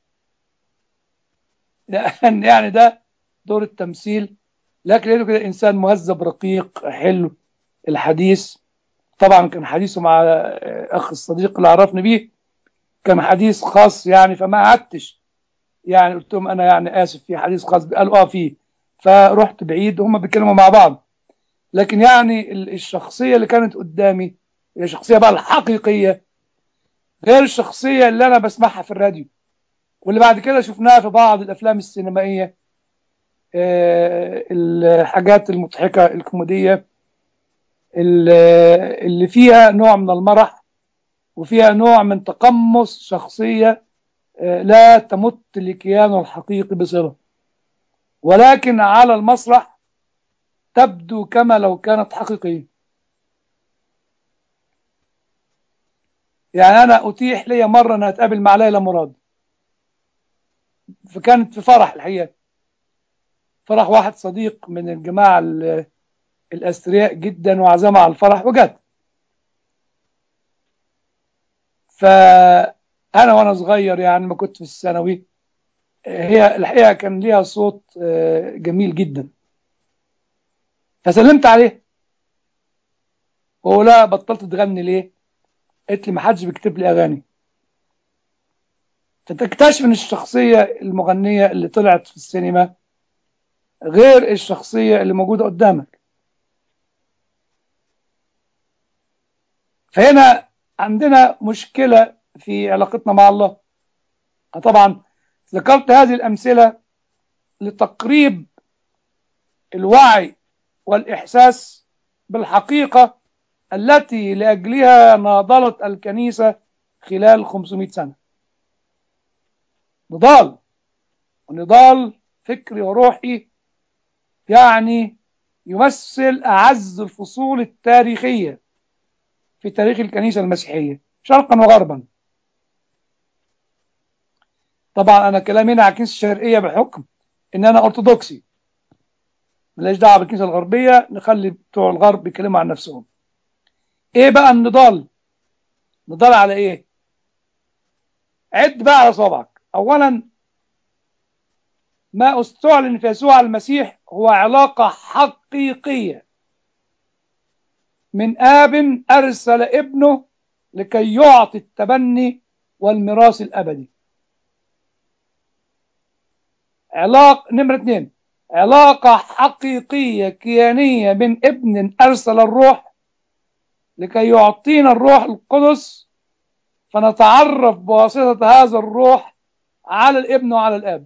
يعني يعني ده دور التمثيل لكن لقيته كده انسان مهذب رقيق حلو الحديث طبعا كان حديثه مع اخ الصديق اللي عرفني بيه كان حديث خاص يعني فما قعدتش يعني قلت لهم انا يعني اسف في حديث خاص قالوا اه فيه فرحت بعيد وهم بيتكلموا مع بعض لكن يعني الشخصيه اللي كانت قدامي هي شخصيه بقى الحقيقيه غير الشخصيه اللي انا بسمعها في الراديو واللي بعد كده شفناها في بعض الافلام السينمائيه الحاجات المضحكه الكوميديه اللي فيها نوع من المرح وفيها نوع من تقمص شخصيه لا تمت لكيانه الحقيقي بصله ولكن على المسرح تبدو كما لو كانت حقيقيه يعني انا اتيح لي مره ان اتقابل مع ليلى مراد فكانت في فرح الحقيقه فرح واحد صديق من الجماعه الاثرياء جدا وعزمها على الفرح وجت فانا وانا صغير يعني ما كنت في الثانوي هي الحقيقه كان ليها صوت جميل جدا فسلمت عليه وهو لا بطلت تغني ليه قالت لي ما حدش بيكتب لي اغاني فتكتشف ان الشخصيه المغنيه اللي طلعت في السينما غير الشخصيه اللي موجوده قدامك فهنا عندنا مشكله في علاقتنا مع الله طبعا ذكرت هذه الامثله لتقريب الوعي والاحساس بالحقيقه التي لاجلها ناضلت الكنيسه خلال 500 سنه نضال ونضال فكري وروحي يعني يمثل اعز الفصول التاريخيه في تاريخ الكنيسه المسيحيه شرقا وغربا طبعا انا كلامي هنا على الكنيسه الشرقيه بحكم ان انا ارثوذكسي ماليش دعوه بالكنيسه الغربيه نخلي بتوع الغرب يتكلموا عن نفسهم ايه بقى النضال نضال على ايه عد بقى على صوابعك اولا ما استعلن في يسوع المسيح هو علاقه حقيقيه من اب ارسل ابنه لكي يعطي التبني والميراث الابدي علاقه نمره اثنين علاقه حقيقيه كيانيه من ابن ارسل الروح لكي يعطينا الروح القدس فنتعرف بواسطة هذا الروح على الابن وعلى الاب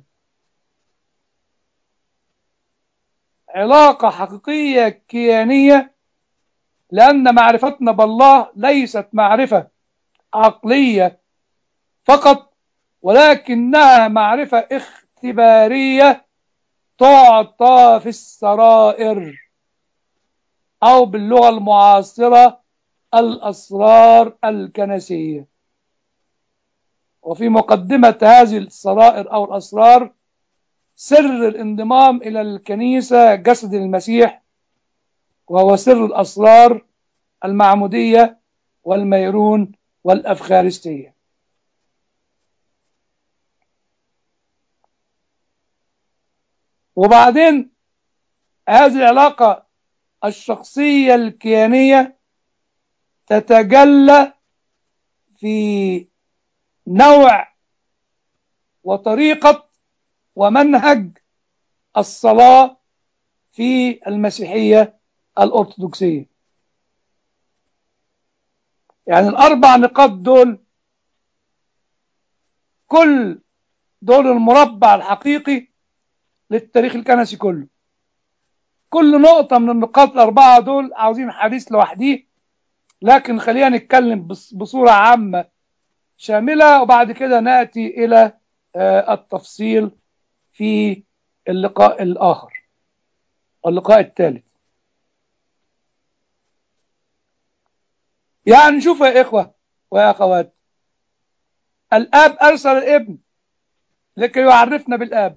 علاقة حقيقية كيانية لأن معرفتنا بالله ليست معرفة عقلية فقط ولكنها معرفة اختبارية تعطى في السرائر أو باللغة المعاصرة الأسرار الكنسية وفي مقدمة هذه السرائر أو الأسرار سر الانضمام إلى الكنيسة جسد المسيح وهو سر الأسرار المعمودية والميرون والأفخارستية وبعدين هذه العلاقة الشخصية الكيانية تتجلى في نوع وطريقة ومنهج الصلاة في المسيحية الأرثوذكسية يعني الأربع نقاط دول كل دول المربع الحقيقي للتاريخ الكنسي كله كل نقطة من النقاط الأربعة دول عاوزين حديث لوحديه لكن خلينا نتكلم بصورة عامة شاملة وبعد كده نأتي إلى التفصيل في اللقاء الآخر اللقاء الثالث يعني شوف يا إخوة ويا أخوات الآب أرسل الابن لكي يعرفنا بالآب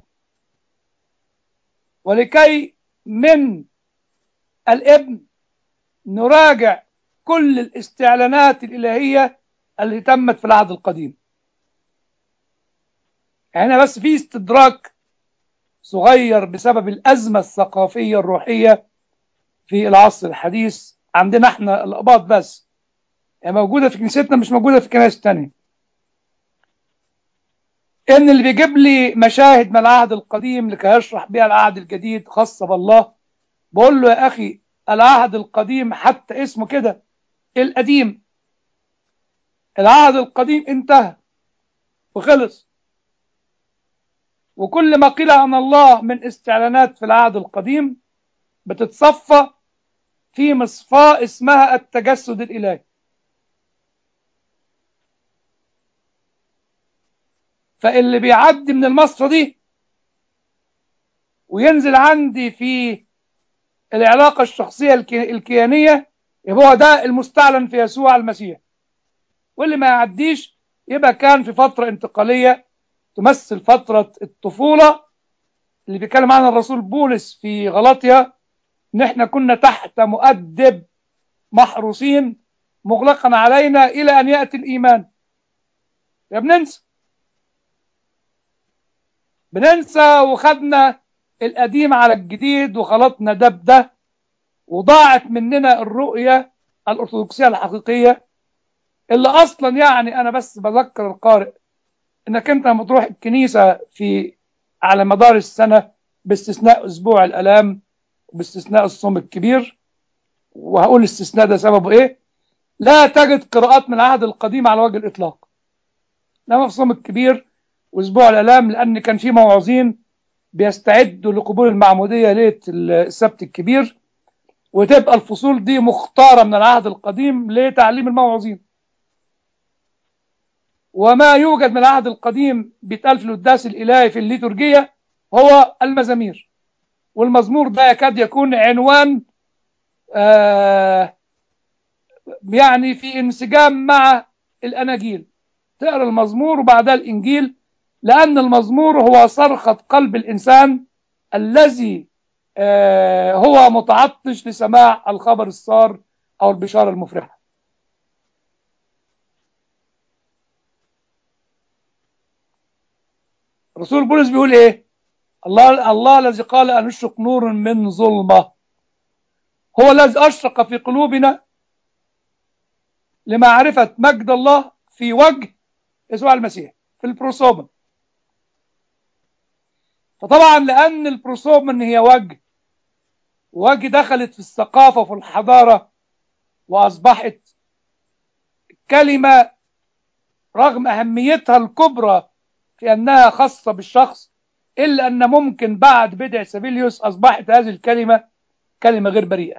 ولكي من الابن نراجع كل الاستعلانات الإلهية اللي تمت في العهد القديم هنا بس في استدراك صغير بسبب الأزمة الثقافية الروحية في العصر الحديث عندنا احنا الأقباط بس يعني موجودة في كنيستنا مش موجودة في كنائس تانية ان اللي بيجيب لي مشاهد من العهد القديم لكي يشرح بها العهد الجديد خاصة بالله بقول له يا أخي العهد القديم حتى اسمه كده القديم العهد القديم انتهى وخلص وكل ما قيل عن الله من استعلانات في العهد القديم بتتصفى في مصفاة اسمها التجسد الإلهي فاللي بيعدي من المصفى دي وينزل عندي في العلاقة الشخصية الكيانية يبقى هو ده المستعلن في يسوع المسيح واللي ما يعديش يبقى كان في فترة انتقالية تمثل فترة الطفولة اللي بيتكلم عنها الرسول بولس في غلطيا ان احنا كنا تحت مؤدب محروسين مغلقا علينا الى ان يأتي الايمان يا بننسى بننسى وخدنا القديم على الجديد وخلطنا ده بده وضاعت مننا الرؤية الأرثوذكسية الحقيقية اللي أصلا يعني أنا بس بذكر القارئ إنك أنت لما تروح الكنيسة في على مدار السنة باستثناء أسبوع الألام باستثناء الصوم الكبير وهقول الاستثناء ده سببه إيه لا تجد قراءات من العهد القديم على وجه الإطلاق لما في الصوم الكبير وأسبوع الألام لأن كان في موعظين بيستعدوا لقبول المعمودية ليلة السبت الكبير وتبقى الفصول دي مختارة من العهد القديم لتعليم الموعظين وما يوجد من العهد القديم بيتقال في القداس الإلهي في الليتورجية هو المزامير والمزمور ده يكاد يكون عنوان آه يعني في انسجام مع الأناجيل تقرأ المزمور وبعدها الإنجيل لأن المزمور هو صرخة قلب الإنسان الذي آه هو متعطش لسماع الخبر السار أو البشارة المفرحة رسول بولس بيقول إيه الله, الله الذي قال أن اشرق نور من ظلمة هو الذي أشرق في قلوبنا لمعرفة مجد الله في وجه يسوع المسيح في البروسوما فطبعا لأن البروسوما هي وجه وجه دخلت في الثقافة وفي الحضارة وأصبحت كلمة رغم أهميتها الكبرى في أنها خاصة بالشخص إلا أن ممكن بعد بدع سابيليوس أصبحت هذه الكلمة كلمة غير بريئة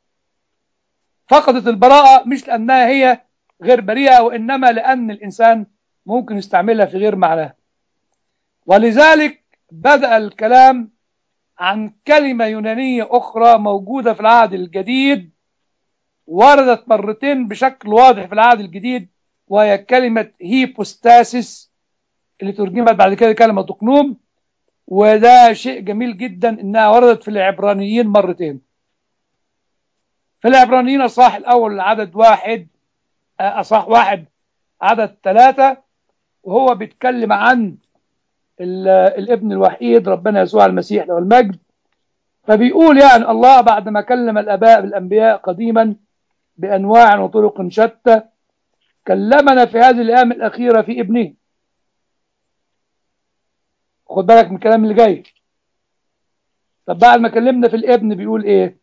فقدت البراءة مش لأنها هي غير بريئة وإنما لأن الإنسان ممكن يستعملها في غير معناها ولذلك بدأ الكلام عن كلمة يونانية أخرى موجودة في العهد الجديد وردت مرتين بشكل واضح في العهد الجديد وهي كلمة هيبوستاسيس اللي ترجمت بعد كده كلمة تقنوم وده شيء جميل جدا انها وردت في العبرانيين مرتين في العبرانيين اصح الاول عدد واحد اصح واحد عدد ثلاثة وهو بيتكلم عن الابن الوحيد ربنا يسوع المسيح له المجد فبيقول يعني الله بعد ما كلم الاباء بالانبياء قديما بانواع وطرق شتى كلمنا في هذه الايام الاخيره في ابنه خد بالك من الكلام اللي جاي طب بعد ما كلمنا في الابن بيقول ايه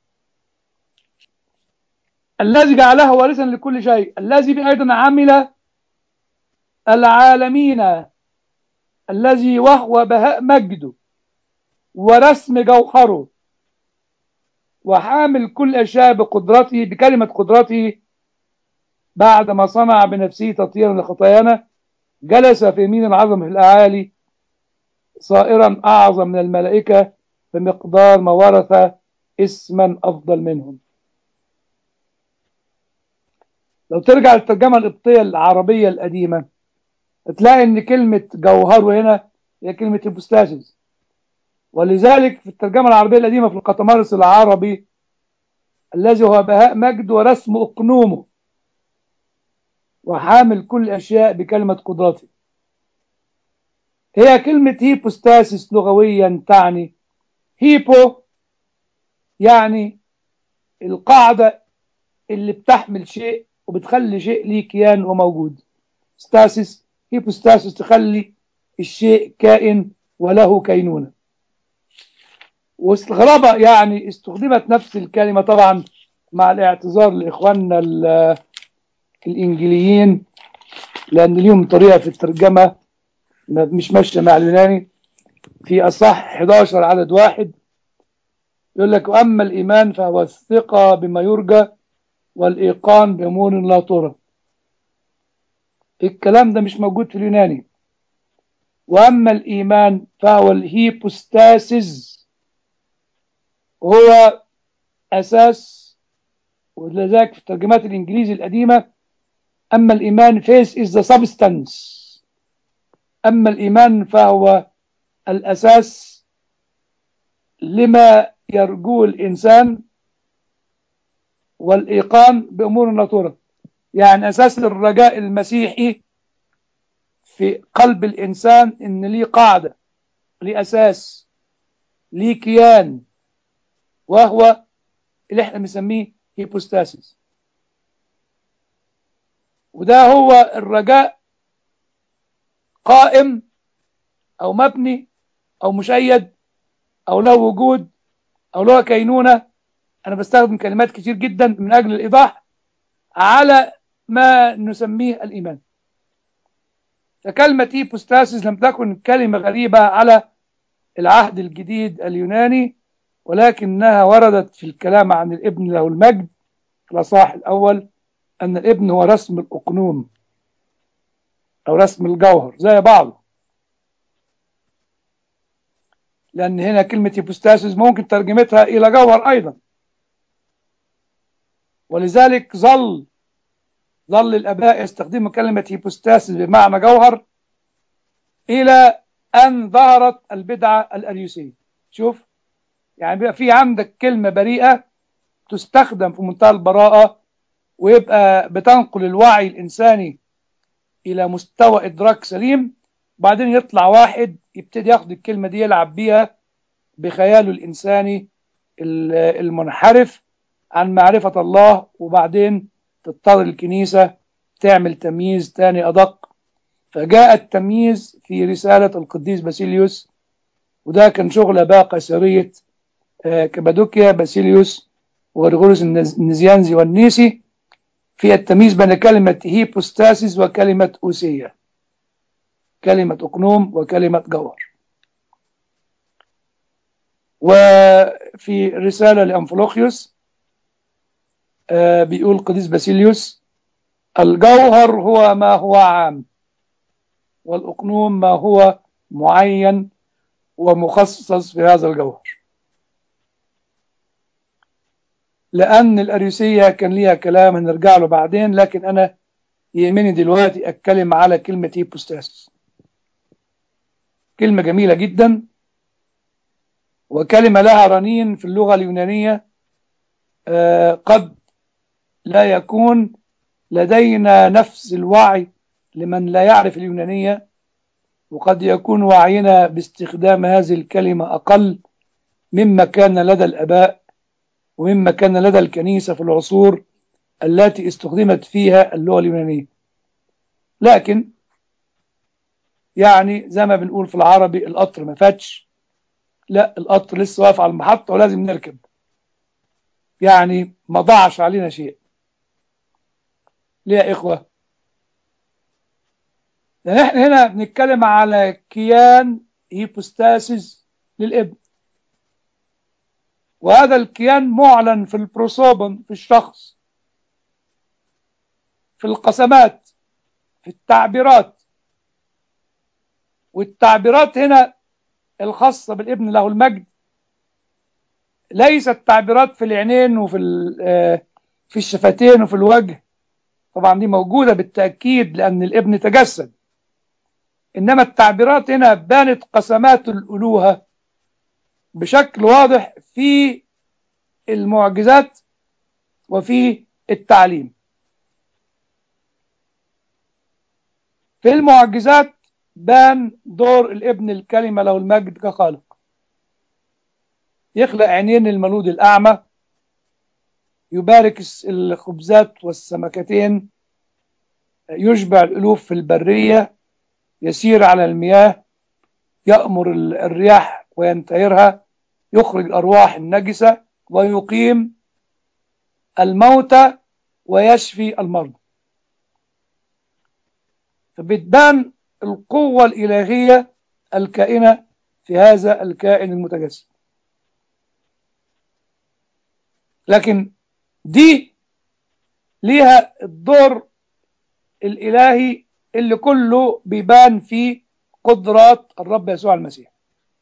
الذي جعله وارثا لكل شيء الذي ايضا عمل العالمين الذي وهو بهاء مجده ورسم جوهره وحامل كل اشياء بقدرته بكلمه قدرته بعد ما صنع بنفسه تطهيرا لخطايانا جلس في يمين العظمه في الاعالي صائرا أعظم من الملائكة بمقدار ما ورث اسما أفضل منهم لو ترجع للترجمة القبطية العربية القديمة تلاقي ان كلمة جوهر هنا هي كلمة هيبوستاسيس ولذلك في الترجمة العربية القديمة في القطمارس العربي الذي هو بهاء مجد ورسم أقنومه وحامل كل الأشياء بكلمة قدرته هي كلمة هيبوستاسيس لغويا تعني هيبو يعني القاعدة اللي بتحمل شيء وبتخلي شيء ليه كيان وموجود ستاسيس هيبوستاسيس تخلي الشيء كائن وله كينونة واستغربها يعني استخدمت نفس الكلمة طبعا مع الاعتذار لإخواننا الإنجليين لأن ليهم طريقة في الترجمة مش ماشية مع اليوناني في أصح 11 عدد واحد يقول لك وأما الإيمان فهو الثقة بما يرجى والإيقان بأمور لا ترى الكلام ده مش موجود في اليوناني وأما الإيمان فهو الهيبوستاسيس هو أساس ولذلك في الترجمات الإنجليزي القديمة أما الإيمان فيس is the substance أما الإيمان فهو الأساس لما يرجوه الإنسان والإيقان بأمور لا ترى يعني أساس الرجاء المسيحي في قلب الإنسان إن ليه قاعدة ليه أساس ليه كيان وهو اللي احنا بنسميه هيبوستاسيس وده هو الرجاء قائم أو مبني أو مشيد أو له وجود أو له كينونة أنا بستخدم كلمات كتير جدا من أجل الإيضاح على ما نسميه الإيمان فكلمة هيبوستاسيس لم تكن كلمة غريبة على العهد الجديد اليوناني ولكنها وردت في الكلام عن الابن له المجد في الأصحاح الأول أن الابن هو رسم الأقنوم أو رسم الجوهر زي بعضه لأن هنا كلمة هيبوستاسيس ممكن ترجمتها إلى جوهر أيضا ولذلك ظل ظل الآباء يستخدموا كلمة هيبوستاسيس بمعنى جوهر إلى أن ظهرت البدعة الأريوسية شوف يعني بيبقى في عندك كلمة بريئة تستخدم في منتهى البراءة ويبقى بتنقل الوعي الإنساني إلى مستوى إدراك سليم بعدين يطلع واحد يبتدي ياخد الكلمة دي يلعب بيها بخياله الإنساني المنحرف عن معرفة الله وبعدين تضطر الكنيسة تعمل تمييز تاني أدق فجاء التمييز في رسالة القديس باسيليوس وده كان شغل بقى قيصرية كبادوكيا باسيليوس وغريغوريوس النزيانزي والنيسي في التمييز بين كلمة هيبوستاسيس وكلمة أوسية كلمة أقنوم وكلمة جوهر وفي رسالة لأنفلوخيوس بيقول قديس باسيليوس الجوهر هو ما هو عام والأقنوم ما هو معين ومخصص في هذا الجوهر لأن الأريوسية كان ليها كلام هنرجع له بعدين لكن أنا يهمني دلوقتي أتكلم على كلمة هيبوستاسيس كلمة جميلة جدا وكلمة لها رنين في اللغة اليونانية آه قد لا يكون لدينا نفس الوعي لمن لا يعرف اليونانية وقد يكون وعينا باستخدام هذه الكلمة أقل مما كان لدى الأباء ومما كان لدى الكنيسة في العصور التي استخدمت فيها اللغة اليونانية لكن يعني زي ما بنقول في العربي القطر ما فاتش لا القطر لسه واقف على المحطة ولازم نركب يعني ما ضاعش علينا شيء ليه يا إخوة لأن احنا هنا بنتكلم على كيان هيبوستاسيس للابن وهذا الكيان معلن في البروسوبن في الشخص في القسمات في التعبيرات والتعبيرات هنا الخاصة بالابن له المجد ليست تعبيرات في العينين وفي في الشفتين وفي الوجه طبعا دي موجودة بالتأكيد لأن الابن تجسد إنما التعبيرات هنا بانت قسمات الألوهة بشكل واضح في المعجزات وفي التعليم في المعجزات بان دور الابن الكلمة له المجد كخالق يخلق عينين المولود الأعمى يبارك الخبزات والسمكتين يشبع الألوف في البرية يسير على المياه يأمر الرياح وينتهرها يخرج الأرواح النجسة ويقيم الموتى ويشفي المرضى فبتبان القوة الإلهية الكائنة في هذا الكائن المتجسد لكن دي ليها الدور الإلهي اللي كله بيبان في قدرات الرب يسوع المسيح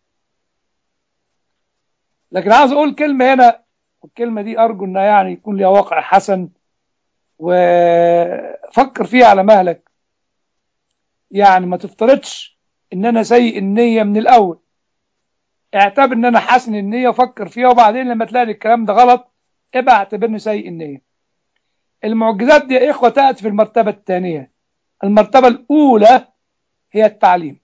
لكن عاوز أقول كلمة هنا والكلمة دي أرجو أنها يعني يكون لها واقع حسن وفكر فيها على مهلك يعني ما تفترضش ان انا سيء النية من الاول اعتبر ان انا حسن النية وفكر فيها وبعدين لما تلاقي الكلام ده غلط ابقى اعتبرني سيء النية المعجزات دي يا اخوة تأتي في المرتبة الثانية المرتبة الاولى هي التعليم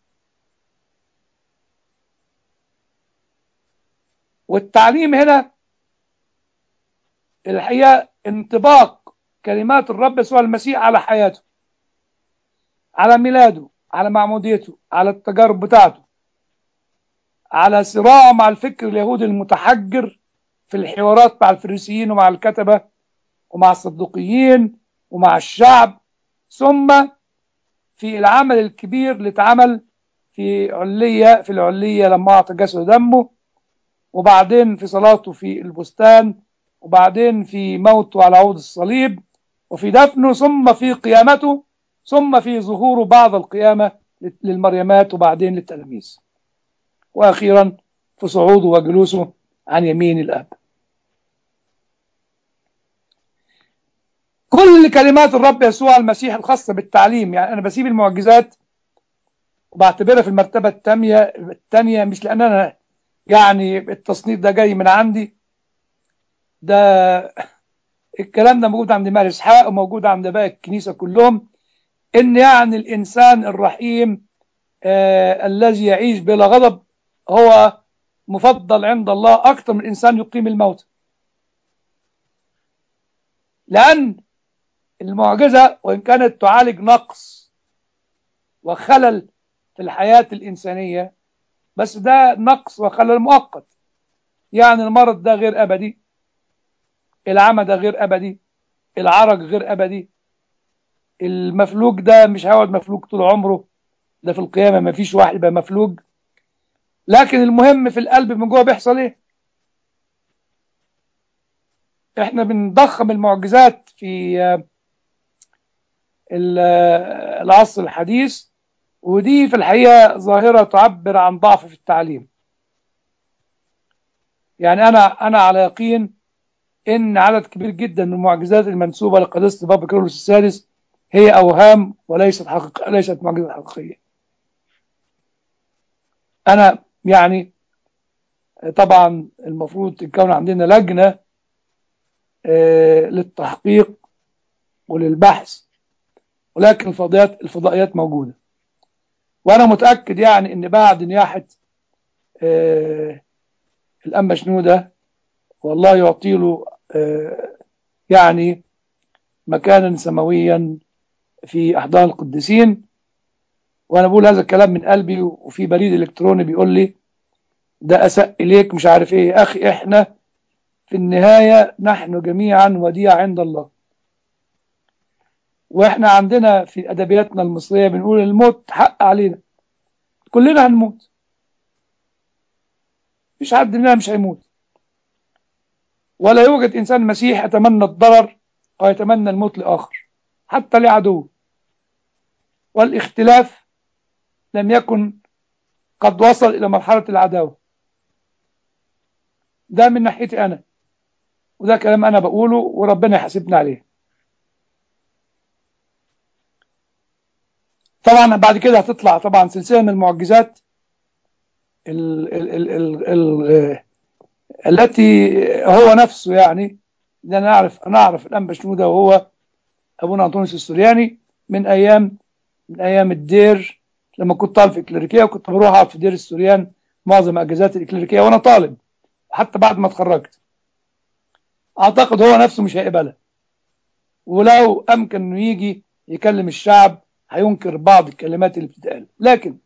والتعليم هنا الحقيقة انطباق كلمات الرب يسوع المسيح على حياته على ميلاده على معموديته على التجارب بتاعته على صراعه مع الفكر اليهودي المتحجر في الحوارات مع الفريسيين ومع الكتبة ومع الصدوقيين ومع الشعب ثم في العمل الكبير اللي اتعمل في علية في العلية لما أعطى جسد دمه وبعدين في صلاته في البستان وبعدين في موته على عود الصليب وفي دفنه ثم في قيامته ثم في ظهور بعض القيامة للمريمات وبعدين للتلاميذ وأخيرا في صعوده وجلوسه عن يمين الأب كل كلمات الرب يسوع المسيح الخاصة بالتعليم يعني أنا بسيب المعجزات وبعتبرها في المرتبة التانية التانية مش لأن أنا يعني التصنيف ده جاي من عندي ده الكلام ده موجود عند مال إسحاق وموجود عند باقي الكنيسة كلهم ان يعني الانسان الرحيم آه الذي يعيش بلا غضب هو مفضل عند الله اكثر من انسان يقيم الموت لان المعجزه وان كانت تعالج نقص وخلل في الحياه الانسانيه بس ده نقص وخلل مؤقت يعني المرض ده غير ابدي العمى ده غير ابدي العرج غير ابدي المفلوج ده مش هيقعد مفلوج طول عمره ده في القيامة ما فيش واحد يبقى مفلوج لكن المهم في القلب من جوه بيحصل ايه احنا بنضخم المعجزات في العصر الحديث ودي في الحقيقة ظاهرة تعبر عن ضعف في التعليم يعني أنا أنا على يقين إن عدد كبير جدا من المعجزات المنسوبة لقداسة بابا كارلوس السادس هي أوهام وليست حقيقة ليست معجزة حقيقية أنا يعني طبعا المفروض تكون عندنا لجنة للتحقيق وللبحث ولكن الفضائيات الفضائيات موجودة وأنا متأكد يعني إن بعد نياحة الأنبا شنودة والله يعطي له يعني مكانا سماويا في أحضان القديسين وأنا بقول هذا الكلام من قلبي وفي بريد إلكتروني بيقول لي ده أساء إليك مش عارف إيه أخي إحنا في النهاية نحن جميعا وديع عند الله وإحنا عندنا في أدبياتنا المصرية بنقول الموت حق علينا كلنا هنموت مش حد مننا مش هيموت ولا يوجد إنسان مسيح يتمنى الضرر أو يتمنى الموت لآخر حتى لعدو والاختلاف لم يكن قد وصل إلى مرحلة العداوة ده من ناحيتي أنا وده كلام أنا بقوله وربنا يحاسبنا عليه طبعا بعد كده هتطلع طبعا سلسلة من المعجزات ال ال ال ال ال التي هو نفسه يعني ده انا اعرف انا اعرف الانبا شنوده وهو ابونا انطونيوس السورياني من ايام من ايام الدير لما كنت طالب في الكليريكيه وكنت بروح اقعد في دير السوريان معظم اجازات الكليريكيه وانا طالب حتى بعد ما اتخرجت اعتقد هو نفسه مش هيقبلها ولو امكن انه يجي يكلم الشعب هينكر بعض الكلمات اللي بتتقال لكن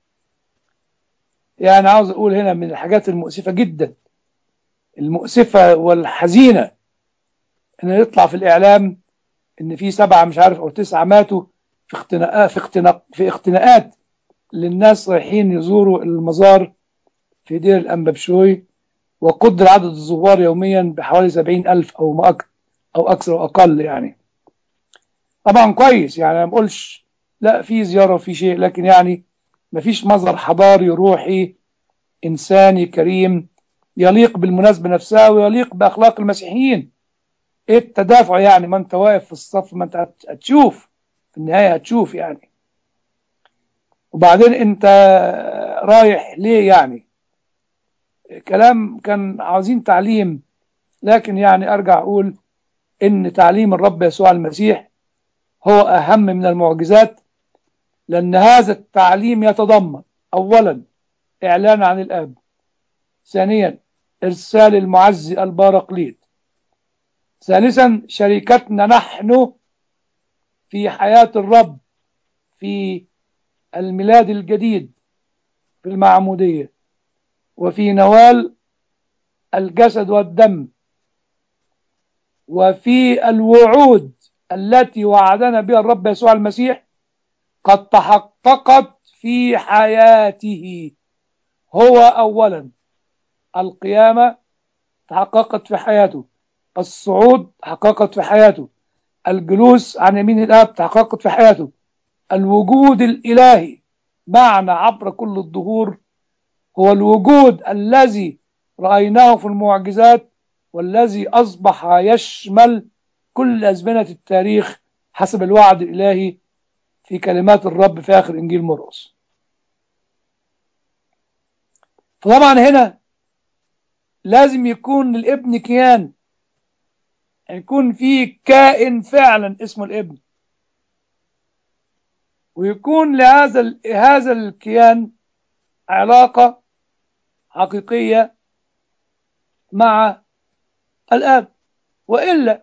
يعني عاوز اقول هنا من الحاجات المؤسفه جدا المؤسفه والحزينه ان يطلع في الاعلام ان في سبعه مش عارف او تسعه ماتوا في اختناقات في اختناق في اختناقات للناس رايحين يزوروا المزار في دير الانبابشوي وقدر عدد الزوار يوميا بحوالي سبعين ألف أو ما أكثر أو أكثر أو أقل يعني طبعا كويس يعني ما بقولش لا في زيارة وفي شيء لكن يعني ما فيش مظهر حضاري روحي إنساني كريم يليق بالمناسبة نفسها ويليق بأخلاق المسيحيين إيه التدافع يعني ما أنت واقف في الصف ما أنت هتشوف في النهاية هتشوف يعني وبعدين أنت رايح ليه يعني كلام كان عاوزين تعليم لكن يعني أرجع أقول إن تعليم الرب يسوع المسيح هو أهم من المعجزات لأن هذا التعليم يتضمن أولا إعلان عن الآب ثانيا إرسال المعزي البارقليط ثالثا شركتنا نحن في حياة الرب في الميلاد الجديد في المعمودية وفي نوال الجسد والدم وفي الوعود التي وعدنا بها الرب يسوع المسيح قد تحققت في حياته هو أولا القيامة تحققت في حياته الصعود تحققت في حياته الجلوس عن يمين الآب تحققت في حياته الوجود الإلهي معنا عبر كل الظهور هو الوجود الذي رأيناه في المعجزات والذي أصبح يشمل كل أزمنة التاريخ حسب الوعد الإلهي في كلمات الرب في آخر إنجيل مرقس فطبعا هنا لازم يكون الابن كيان يكون في كائن فعلا اسمه الابن ويكون لهذا هذا الكيان علاقة حقيقية مع الآب وإلا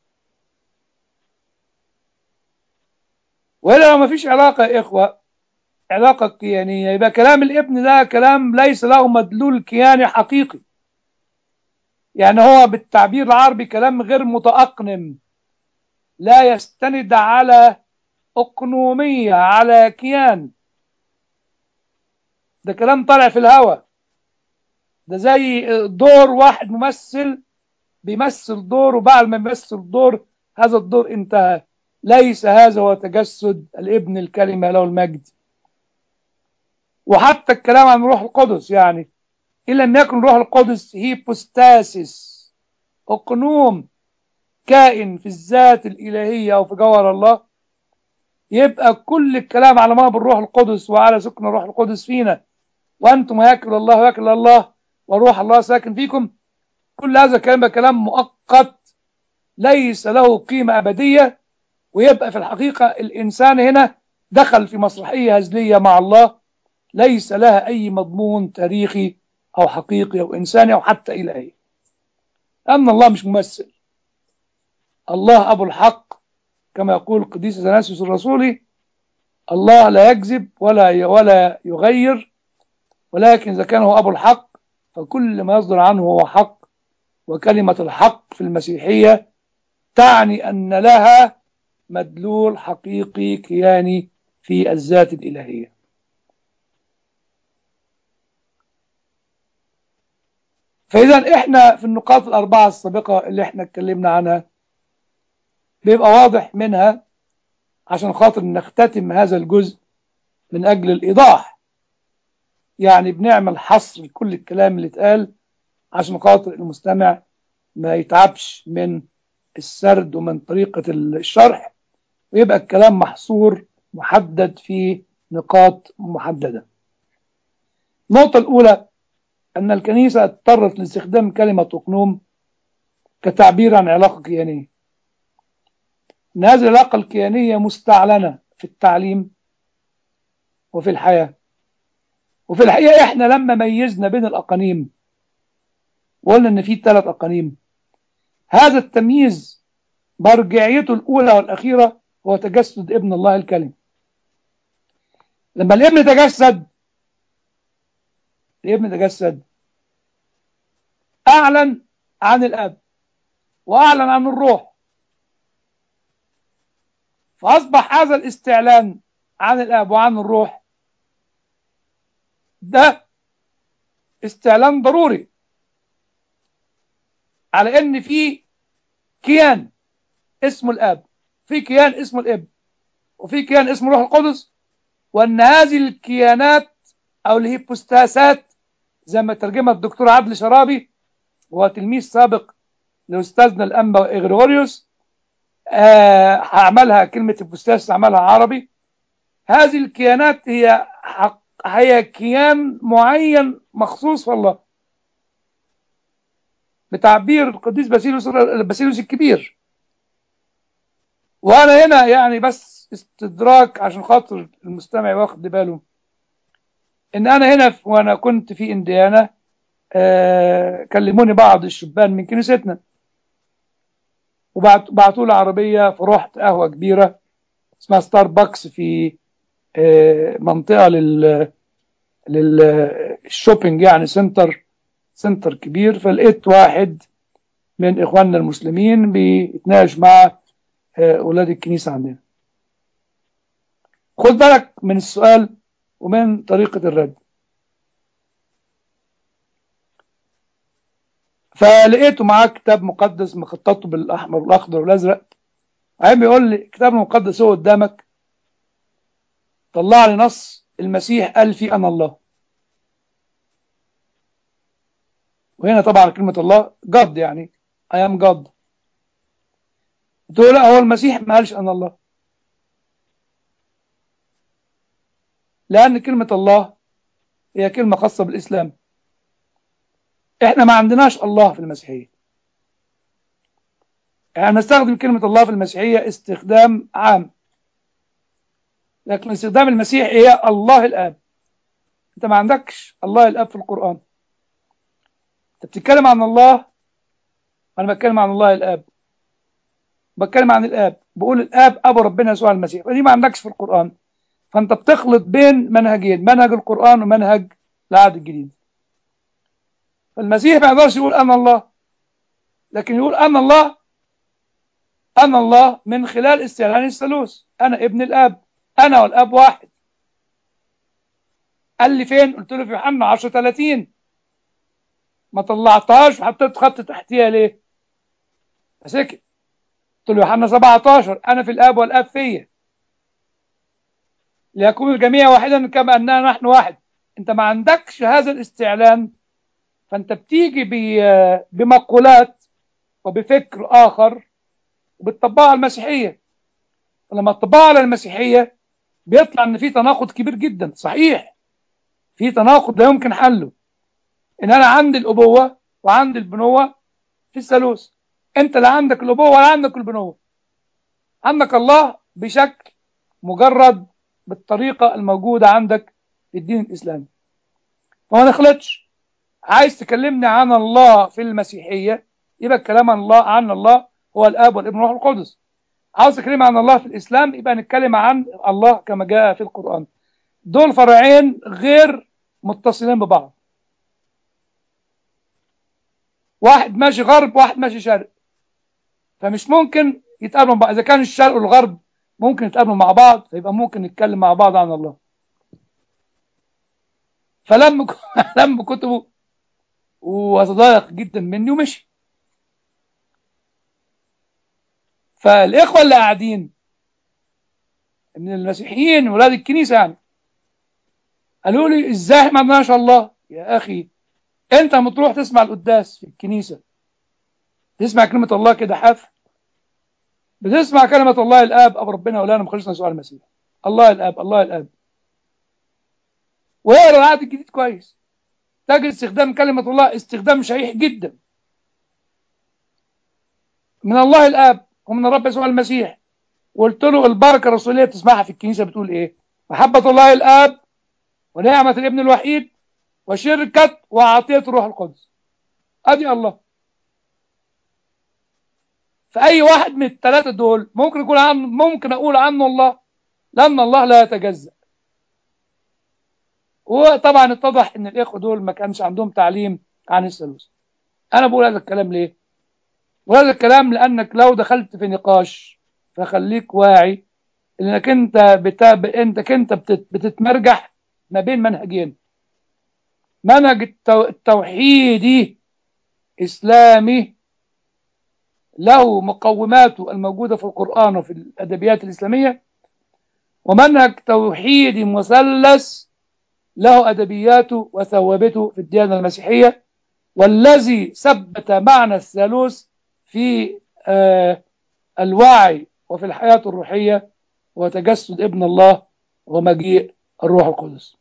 وإلا لو ما فيش علاقة يا إخوة علاقة كيانية يبقى كلام الابن ده كلام ليس له مدلول كياني حقيقي يعني هو بالتعبير العربي كلام غير متأقنم لا يستند على أقنومية على كيان ده كلام طالع في الهواء ده زي دور واحد ممثل بيمثل دور وبعد ما يمثل دور هذا الدور انتهى ليس هذا هو تجسد الابن الكلمة له المجد وحتى الكلام عن روح القدس يعني إن لم يكن روح القدس هيبوستاسيس أقنوم كائن في الذات الإلهية أو في جوهر الله يبقى كل الكلام على ما بالروح القدس وعلى سكن الروح القدس فينا وأنتم هياكل الله وياكل الله وروح الله ساكن فيكم كل هذا الكلام كلام مؤقت ليس له قيمة أبدية ويبقى في الحقيقة الإنسان هنا دخل في مسرحية هزلية مع الله ليس لها أي مضمون تاريخي أو حقيقي أو إنساني أو حتى إلهي أما الله مش ممثل الله أبو الحق كما يقول القديس اثناسيوس الرسولي الله لا يكذب ولا ولا يغير ولكن إذا كان هو أبو الحق فكل ما يصدر عنه هو حق وكلمة الحق في المسيحية تعني أن لها مدلول حقيقي كياني في الذات الإلهية فإذا إحنا في النقاط الأربعة السابقة اللي إحنا اتكلمنا عنها بيبقى واضح منها عشان خاطر نختتم هذا الجزء من أجل الإيضاح يعني بنعمل حصر لكل الكلام اللي اتقال عشان خاطر المستمع ما يتعبش من السرد ومن طريقة الشرح ويبقى الكلام محصور محدد في نقاط محددة النقطة الأولى أن الكنيسة اضطرت لاستخدام كلمة أقنوم كتعبير عن علاقة كيانية أن هذه العلاقة الكيانية مستعلنة في التعليم وفي الحياة وفي الحقيقة إحنا لما ميزنا بين الأقانيم وقلنا إن في ثلاث أقانيم هذا التمييز مرجعيته الأولى والأخيرة هو تجسد ابن الله الكلم لما الابن تجسد الابن تجسد أعلن عن الأب وأعلن عن الروح فأصبح هذا الاستعلان عن الأب وعن الروح ده استعلان ضروري على ان في كيان اسمه الاب في كيان اسمه الاب وفي كيان اسمه الروح القدس وان هذه الكيانات او الهيبوستاسات زي ما ترجمها الدكتور عادل شرابي وهو تلميذ سابق لاستاذنا الانبا غريغوريوس آه هعملها كلمه هيبوستاس عملها عربي هذه الكيانات هي حق هي كيان معين مخصوص والله بتعبير القديس باسيلوس باسيلوس الكبير وانا هنا يعني بس استدراك عشان خاطر المستمع واخد باله ان انا هنا وانا كنت في انديانا آه كلموني بعض الشبان من كنيستنا وبعتوا لي عربيه فرحت قهوه كبيره اسمها ستاربكس في آه منطقه لل للشوبينج يعني سنتر سنتر كبير فلقيت واحد من اخواننا المسلمين بيتناقش مع اولاد الكنيسه عندنا خد بالك من السؤال ومن طريقه الرد فلقيته معاه كتاب مقدس مخططه بالاحمر والاخضر والازرق عم يقول لي الكتاب المقدس هو قدامك طلع لي نص المسيح قال فيه انا الله وهنا طبعا كلمة الله جد يعني I am God تقول لا هو المسيح ما قالش أنا الله لأن كلمة الله هي كلمة خاصة بالإسلام إحنا ما عندناش الله في المسيحية يعني نستخدم كلمة الله في المسيحية استخدام عام لكن استخدام المسيح هي الله الآب أنت ما عندكش الله الآب في القرآن انت بتتكلم عن الله انا بتكلم عن الله الاب بتكلم عن الاب بقول الاب ابو ربنا يسوع المسيح ودي ما عندكش في القران فانت بتخلط بين منهجين منهج القران ومنهج العهد الجديد فالمسيح ما يقدرش يقول انا الله لكن يقول انا الله انا الله من خلال استعلان الثالوث انا ابن الاب انا والاب واحد قال لي فين قلت له في يوحنا 10 30 ما طلعتهاش وحطيت خط تحتيها ليه فسكت قلت له يوحنا 17 انا في الاب والاب فيا ليكون الجميع واحدا كما اننا نحن واحد انت ما عندكش هذا الاستعلان فانت بتيجي بمقولات وبفكر اخر وبتطبقها على المسيحيه فلما تطبقها على المسيحيه بيطلع ان في تناقض كبير جدا صحيح في تناقض لا يمكن حله ان انا عندي الابوه وعندي البنوه في الثالوث انت لا عندك الابوه ولا عندك البنوه عندك الله بشكل مجرد بالطريقه الموجوده عندك في الدين الاسلامي فما نخلطش عايز تكلمني عن الله في المسيحيه يبقى الكلام عن الله عن الله هو الاب والابن والروح القدس عاوز تكلمني عن الله في الاسلام يبقى نتكلم عن الله كما جاء في القران دول فرعين غير متصلين ببعض واحد ماشي غرب واحد ماشي شرق فمش ممكن يتقابلوا بعض اذا كان الشرق والغرب ممكن يتقابلوا مع بعض فيبقى ممكن نتكلم مع بعض عن الله فلم لم كتبه وتضايق جدا مني ومشي فالاخوه اللي قاعدين من المسيحيين ولاد الكنيسه يعني قالوا لي ازاي ما عندناش الله يا اخي انت لما تروح تسمع القداس في الكنيسة تسمع كلمة الله كده حاف بتسمع كلمة الله الآب أب ربنا ولانا مخلصنا سؤال المسيح الله الآب الله الآب واقرا العهد الجديد كويس تجد استخدام كلمة الله استخدام شريح جدا من الله الآب ومن الرب يسوع المسيح وقلت له البركة الرسولية بتسمعها في الكنيسة بتقول إيه محبة الله الآب ونعمة الابن الوحيد وشركة وعطية الروح القدس أدي الله فأي واحد من الثلاثة دول ممكن يكون عن ممكن أقول عنه الله لأن الله لا يتجزأ وطبعا اتضح ان الاخوه دول ما كانش عندهم تعليم عن الثالوث انا بقول هذا الكلام ليه وهذا الكلام لانك لو دخلت في نقاش فخليك واعي انك انت بتاب انت انت بتت... بتتمرجح ما بين منهجين منهج التو... التوحيدي اسلامي له مقوماته الموجوده في القران وفي الادبيات الاسلاميه ومنهج توحيدي مثلث له أدبياته وثوابته في الديانة المسيحية والذي ثبت معنى الثالوث في آه الوعي وفي الحياة الروحية وتجسد ابن الله ومجيء الروح القدس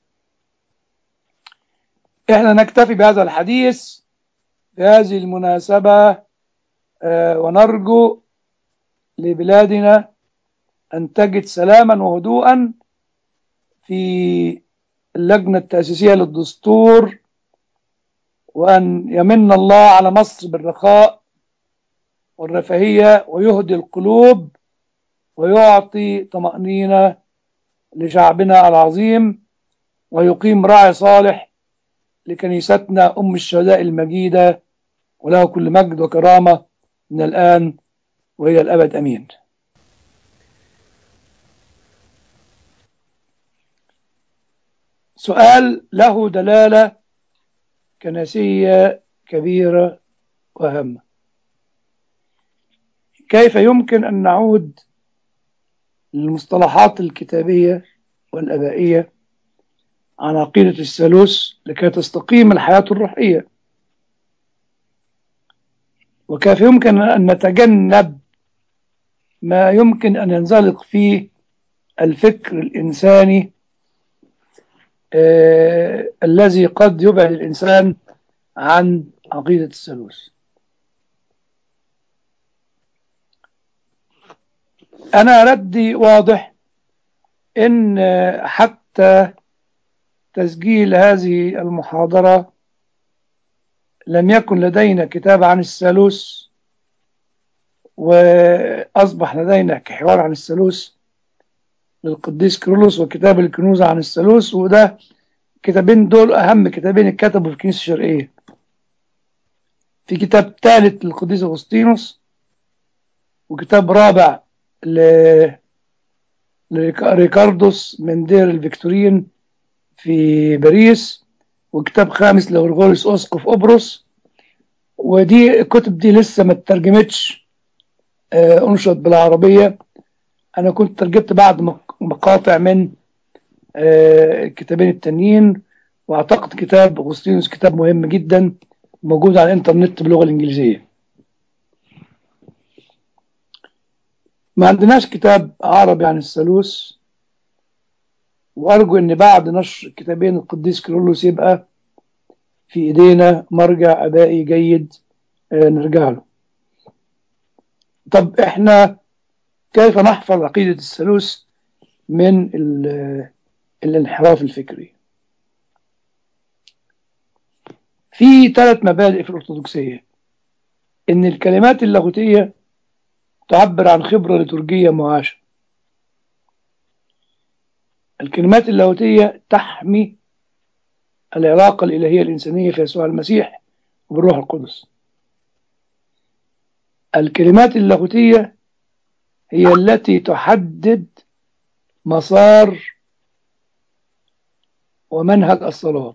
احنا نكتفي بهذا الحديث في هذه المناسبة آه ونرجو لبلادنا أن تجد سلاما وهدوءا في اللجنة التأسيسية للدستور وأن يمن الله على مصر بالرخاء والرفاهية ويهدي القلوب ويعطي طمأنينة لشعبنا العظيم ويقيم راعي صالح لكنيستنا أم الشهداء المجيدة وله كل مجد وكرامة من الآن وإلى الأبد أمين سؤال له دلالة كنسية كبيرة وهامة كيف يمكن أن نعود للمصطلحات الكتابية والأبائية عن عقيدة الثالوث لكي تستقيم الحياة الروحية وكيف يمكن أن نتجنب ما يمكن أن ينزلق فيه الفكر الإنساني آه الذي قد يبعد الإنسان عن عقيدة الثالوث أنا ردي واضح إن حتى تسجيل هذه المحاضرة لم يكن لدينا كتاب عن الثالوث وأصبح لدينا حوار عن الثالوث للقديس كيرلس وكتاب الكنوز عن الثالوث وده كتابين دول أهم كتابين اتكتبوا في الكنيسة الشرقية في كتاب ثالث للقديس أغسطينوس وكتاب رابع ل لريكاردوس من دير الفيكتوريين في باريس وكتاب خامس لغرغوريوس أسقف أبرص ودي الكتب دي لسه ما اترجمتش انشط بالعربية أنا كنت ترجمت بعد مقاطع من الكتابين التانيين وأعتقد كتاب أغسطينوس كتاب مهم جدا موجود على الإنترنت باللغة الإنجليزية ما عندناش كتاب عربي عن الثالوث وأرجو إن بعد نشر كتابين القديس كيرلس يبقى في إيدينا مرجع أدائي جيد نرجع له طب إحنا كيف نحفظ عقيدة الثالوث من الانحراف الفكري في ثلاث مبادئ في الأرثوذكسية إن الكلمات اللاهوتية تعبر عن خبرة لترجية معاشة الكلمات اللاهوتية تحمي العلاقة الإلهية الإنسانية في يسوع المسيح وبالروح القدس الكلمات اللاهوتية هي التي تحدد مسار ومنهج الصلاة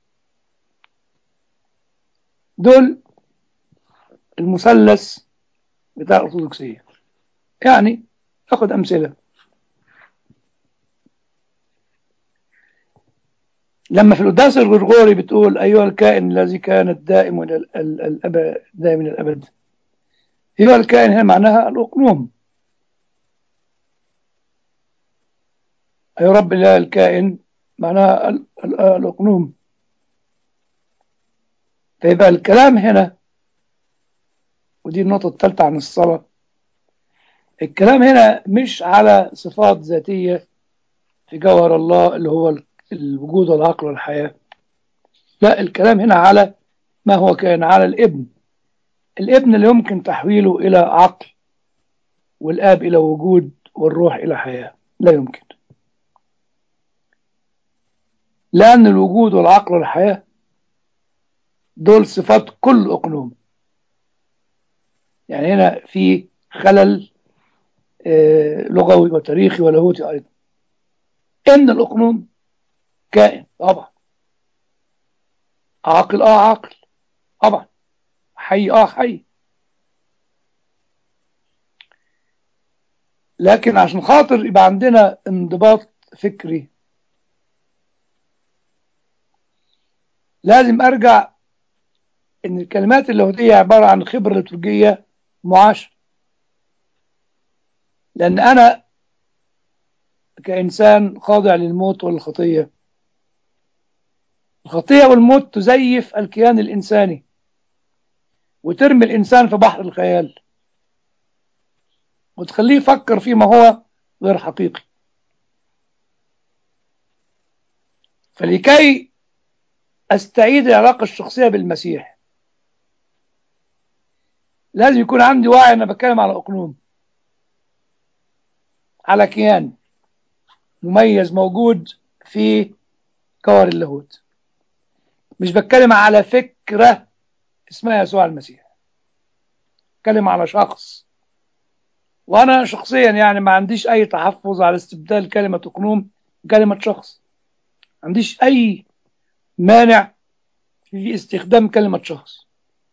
دول المثلث بتاع الأرثوذكسية يعني أخذ أمثلة لما في القداس الغرغوري بتقول أيها الكائن الذي كان الدائم إلى ال- ال- الأبد دائم إلى الأبد أيها الكائن هنا معناها الأقنوم أيها رب الله الكائن معناها ال- ال- الأقنوم فيبقى الكلام هنا ودي النقطة الثالثة عن الصلاة الكلام هنا مش على صفات ذاتية في جوهر الله اللي هو ال- الوجود والعقل والحياة لا الكلام هنا على ما هو كان على الابن الابن اللي يمكن تحويله إلى عقل والآب إلى وجود والروح إلى حياة لا يمكن لأن الوجود والعقل والحياة دول صفات كل أقنوم يعني هنا في خلل آه، لغوي وتاريخي ولاهوتي أيضا إن الأقنوم كائن طبعا عاقل اه عاقل طبعا حي اه حي لكن عشان خاطر يبقى عندنا انضباط فكري لازم ارجع ان الكلمات اللاهوتيه عباره عن خبره لترجيه معاشره لان انا كانسان خاضع للموت والخطيه الخطيه والموت تزيف الكيان الانساني وترمي الانسان في بحر الخيال وتخليه يفكر فيما هو غير حقيقي فلكي استعيد العلاقه الشخصيه بالمسيح لازم يكون عندي وعي انا بتكلم على اقنوم على كيان مميز موجود في كور اللاهوت مش بتكلم على فكره اسمها يسوع المسيح بتكلم على شخص وانا شخصيا يعني ما عنديش اي تحفظ على استبدال كلمه اقنوم بكلمه شخص ما عنديش اي مانع في استخدام كلمه شخص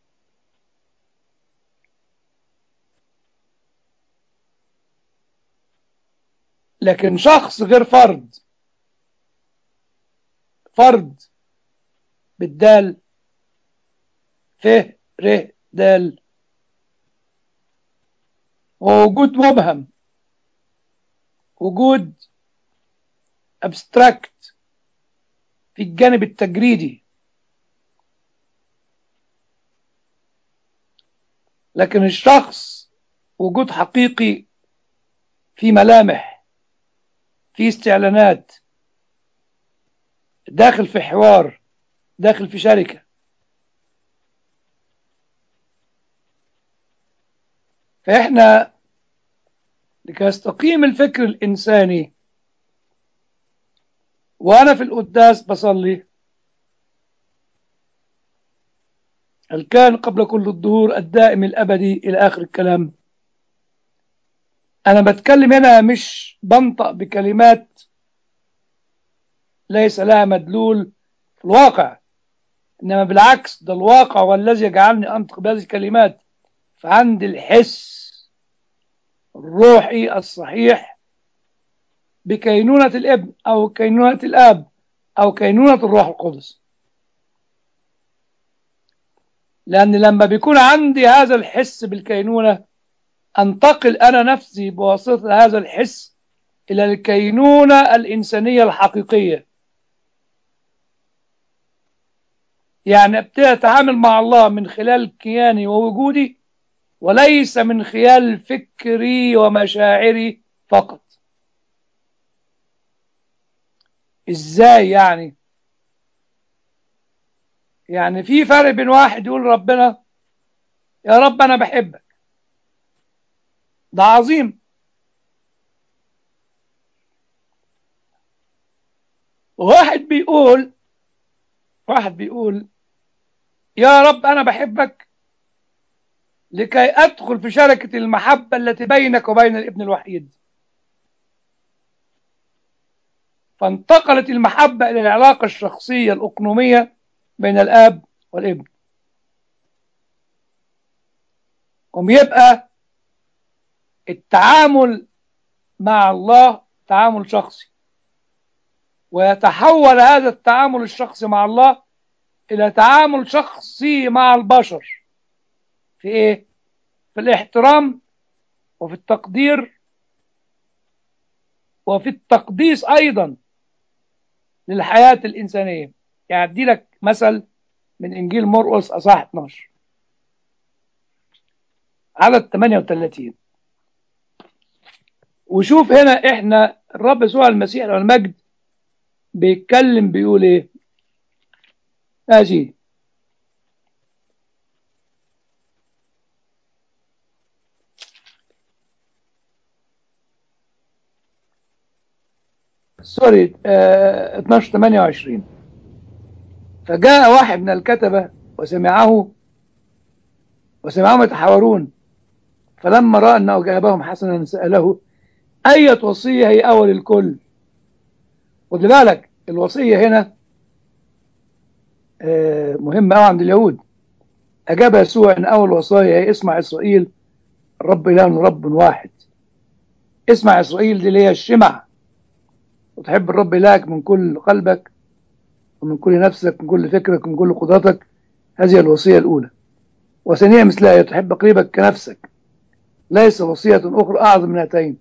لكن شخص غير فرد فرد بالدال ف ر دال ووجود مبهم وجود ابستراكت في الجانب التجريدي لكن الشخص وجود حقيقي في ملامح في استعلانات داخل في حوار داخل في شركة فإحنا لكي يستقيم الفكر الإنساني وأنا في القداس بصلي الكان قبل كل الظهور الدائم الأبدي إلى آخر الكلام أنا بتكلم هنا مش بنطق بكلمات ليس لها مدلول في الواقع إنما بالعكس ده الواقع والذي يجعلني أنطق بهذه الكلمات فعندي الحس الروحي الصحيح بكينونة الابن أو كينونة الآب أو كينونة الروح القدس لأن لما بيكون عندي هذا الحس بالكينونة أنتقل أنا نفسي بواسطة هذا الحس إلى الكينونة الإنسانية الحقيقية يعني ابتدي أتعامل مع الله من خلال كياني ووجودي وليس من خلال فكري ومشاعري فقط ازاي يعني يعني في فرق بين واحد يقول ربنا يا رب انا بحبك ده عظيم واحد بيقول واحد بيقول يا رب انا بحبك لكي ادخل في شركة المحبة التي بينك وبين الابن الوحيد فانتقلت المحبة إلى العلاقة الشخصية الأقنومية بين الآب والابن ويبقى التعامل مع الله تعامل شخصي ويتحول هذا التعامل الشخصي مع الله إلى تعامل شخصي مع البشر في إيه؟ في الاحترام وفي التقدير وفي التقديس أيضا للحياة الإنسانية يعني أدي لك مثل من إنجيل مرقس أصحاح 12 عدد 38 وشوف هنا إحنا الرب يسوع المسيح له المجد بيتكلم بيقول إيه ماشي سوري آه 12 28 فجاء واحد من الكتبة وسمعه وسمعهم يتحاورون فلما رأى أنه جابهم حسنا سأله أية وصية هي أول الكل خد بالك الوصية هنا آه مهمة أوي عند اليهود أجاب يسوع أن أول وصايا هي اسمع إسرائيل الرب إله رب واحد اسمع إسرائيل دي اللي هي الشمع وتحب الرب إلهك من كل قلبك ومن كل نفسك من كل فكرك من كل قدرتك هذه الوصية الأولى وثانية مثلها تحب قريبك كنفسك ليس وصية أخرى أعظم من هاتين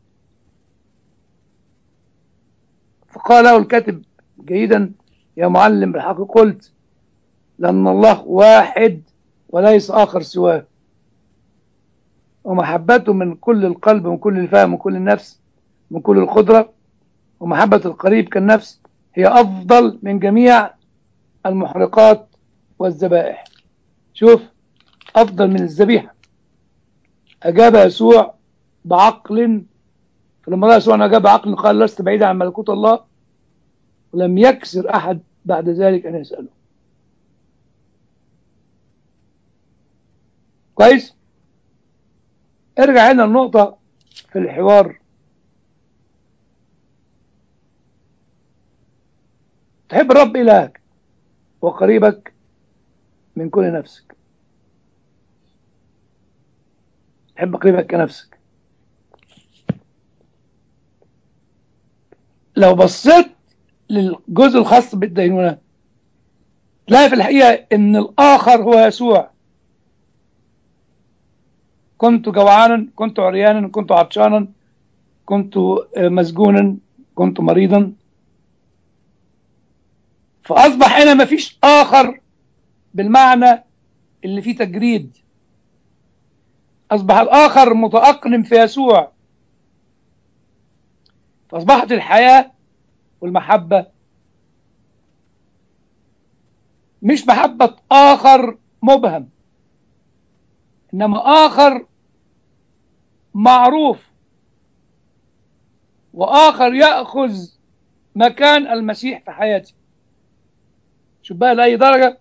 فقال له الكاتب جيدا يا معلم بالحق قلت لأن الله واحد وليس آخر سواه ومحبته من كل القلب ومن كل الفهم ومن كل النفس من كل القدرة ومحبة القريب كالنفس هي أفضل من جميع المحرقات والذبائح شوف أفضل من الذبيحة أجاب يسوع بعقل فلما رأى يسوع أجاب بعقل قال لست بعيدا عن ملكوت الله ولم يكسر أحد بعد ذلك أن يسأله كويس ارجع هنا النقطة في الحوار تحب الرب إلهك وقريبك من كل نفسك تحب قريبك كنفسك لو بصيت للجزء الخاص بالدينونة تلاقي في الحقيقة ان الآخر هو يسوع كنت جوعانا كنت عريانا كنت عطشانا كنت مسجونا كنت مريضا فأصبح هنا مفيش آخر بالمعنى اللي فيه تجريد أصبح الآخر متأقلم في يسوع فأصبحت الحياة والمحبة مش محبة آخر مبهم إنما آخر معروف وآخر يأخذ مكان المسيح في حياتي شوف بقى لأي درجة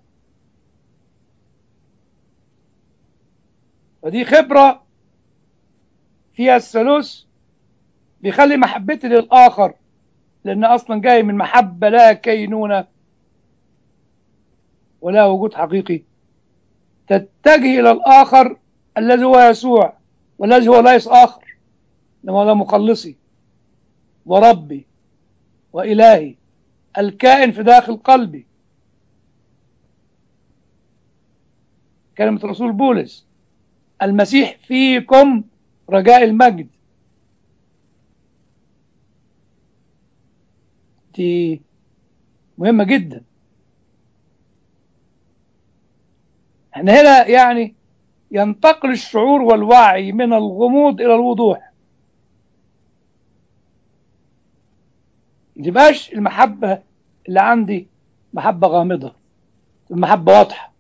ودي خبرة فيها الثالوث بيخلي محبتي للآخر لأن أصلا جاي من محبة لا كينونة ولا وجود حقيقي تتجه إلى الآخر الذي هو يسوع والذي هو ليس آخر إنما هو مخلصي وربي وإلهي الكائن في داخل قلبي كلمة رسول بولس المسيح فيكم رجاء المجد دي مهمة جدا احنا هنا يعني ينتقل الشعور والوعي من الغموض إلى الوضوح متبقاش المحبة اللي عندي محبة غامضة المحبة واضحة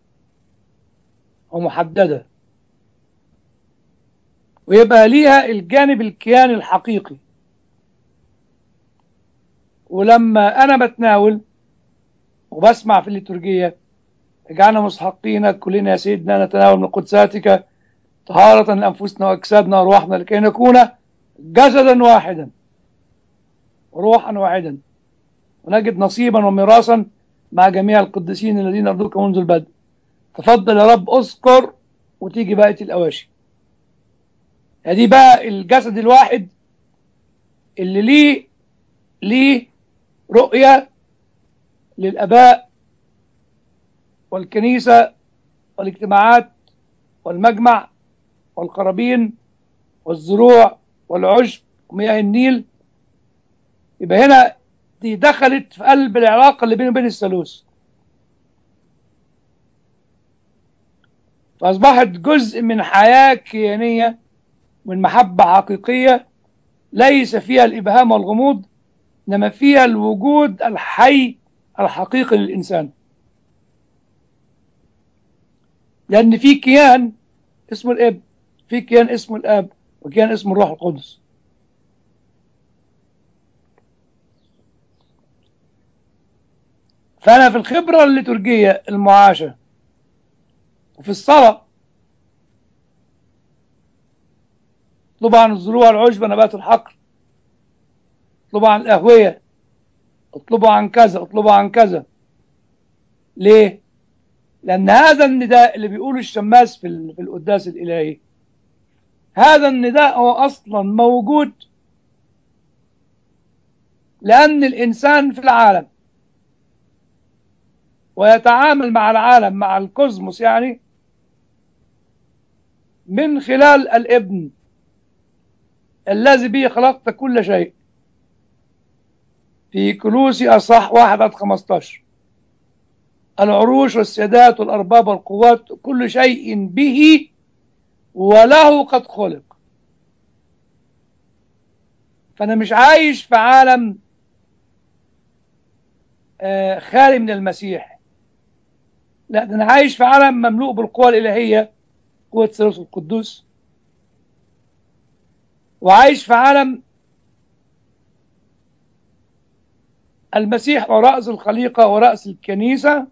ومحددة ويبقى ليها الجانب الكياني الحقيقي ولما أنا بتناول وبسمع في الليتورجية اجعلنا مستحقين كلنا يا سيدنا نتناول من قدساتك طهارة لأنفسنا وأجسادنا وأرواحنا لكي نكون جسدا واحدا وروحا واحدا ونجد نصيبا وميراثا مع جميع القديسين الذين أرضوك منذ البدء تفضل يا رب اذكر وتيجي بقية الأواشي هذه بقى الجسد الواحد اللي ليه ليه رؤية للأباء والكنيسة والاجتماعات والمجمع والقرابين والزروع والعشب ومياه النيل يبقى هنا دي دخلت في قلب العلاقة اللي بينه وبين الثالوث فأصبحت جزء من حياة كيانية من محبة حقيقية ليس فيها الإبهام والغموض إنما فيها الوجود الحي الحقيقي للإنسان لأن في كيان اسمه الاب في كيان اسمه الاب وكيان اسمه الروح القدس فأنا في الخبرة الليتورجية المعاشة وفي الصلاة اطلبوا عن الزروع العشب نبات الحقل اطلبوا عن الأهوية اطلبوا عن كذا اطلبوا عن كذا ليه؟ لأن هذا النداء اللي بيقوله الشماس في في القداس الإلهي هذا النداء هو أصلا موجود لأن الإنسان في العالم ويتعامل مع العالم مع الكوزموس يعني من خلال الابن الذي به خلقت كل شيء في كلوسي أصح واحد عدد 15 العروش والسيادات والأرباب والقوات كل شيء به وله قد خلق فأنا مش عايش في عالم خالي من المسيح لا ده أنا عايش في عالم مملوء بالقوى الإلهية قوة الثالوث القدوس وعايش في عالم المسيح ورأس الخليقة ورأس الكنيسة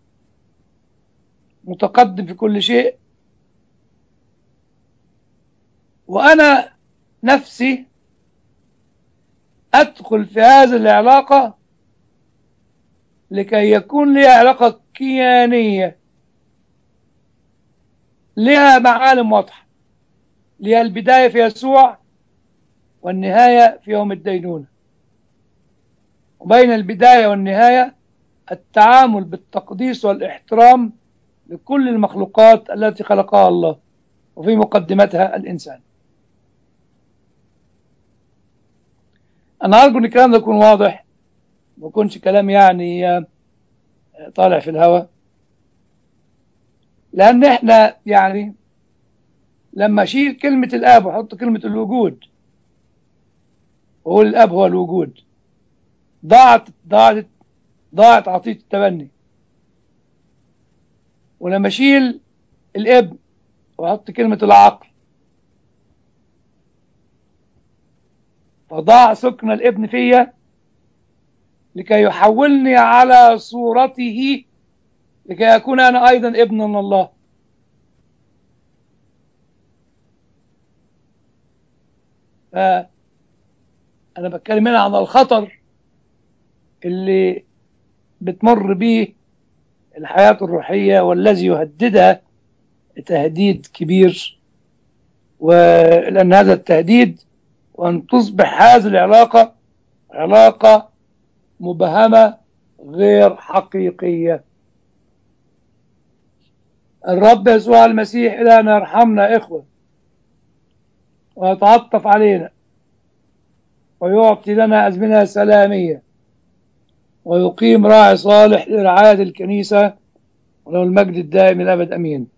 متقدم في كل شيء وأنا نفسي أدخل في هذه العلاقة لكي يكون لي علاقة كيانية لها معالم واضحة لها البداية في يسوع والنهاية في يوم الدينونة وبين البداية والنهاية التعامل بالتقديس والاحترام لكل المخلوقات التي خلقها الله وفي مقدمتها الإنسان أنا أرجو أن الكلام ده يكون واضح ما يكونش كلام يعني طالع في الهواء لأن إحنا يعني لما أشيل كلمة الآب وأحط كلمة الوجود وأقول الآب هو الوجود ضاعت ضاعت ضاعت عطية التبني ولما أشيل الابن وأحط كلمة العقل فضاع سكن الابن فيا لكي يحولني على صورته لكي أكون أنا أيضا ابن من الله فأنا بتكلم هنا عن الخطر اللي بتمر به الحياة الروحية والذي يهددها تهديد كبير ولأن هذا التهديد وأن تصبح هذه العلاقة علاقة مبهمة غير حقيقية الرب يسوع المسيح إلهنا يرحمنا إخوة ويتعطف علينا ويعطي لنا أزمنة سلامية ويقيم راعي صالح لرعاية الكنيسة وله المجد الدائم الأبد أمين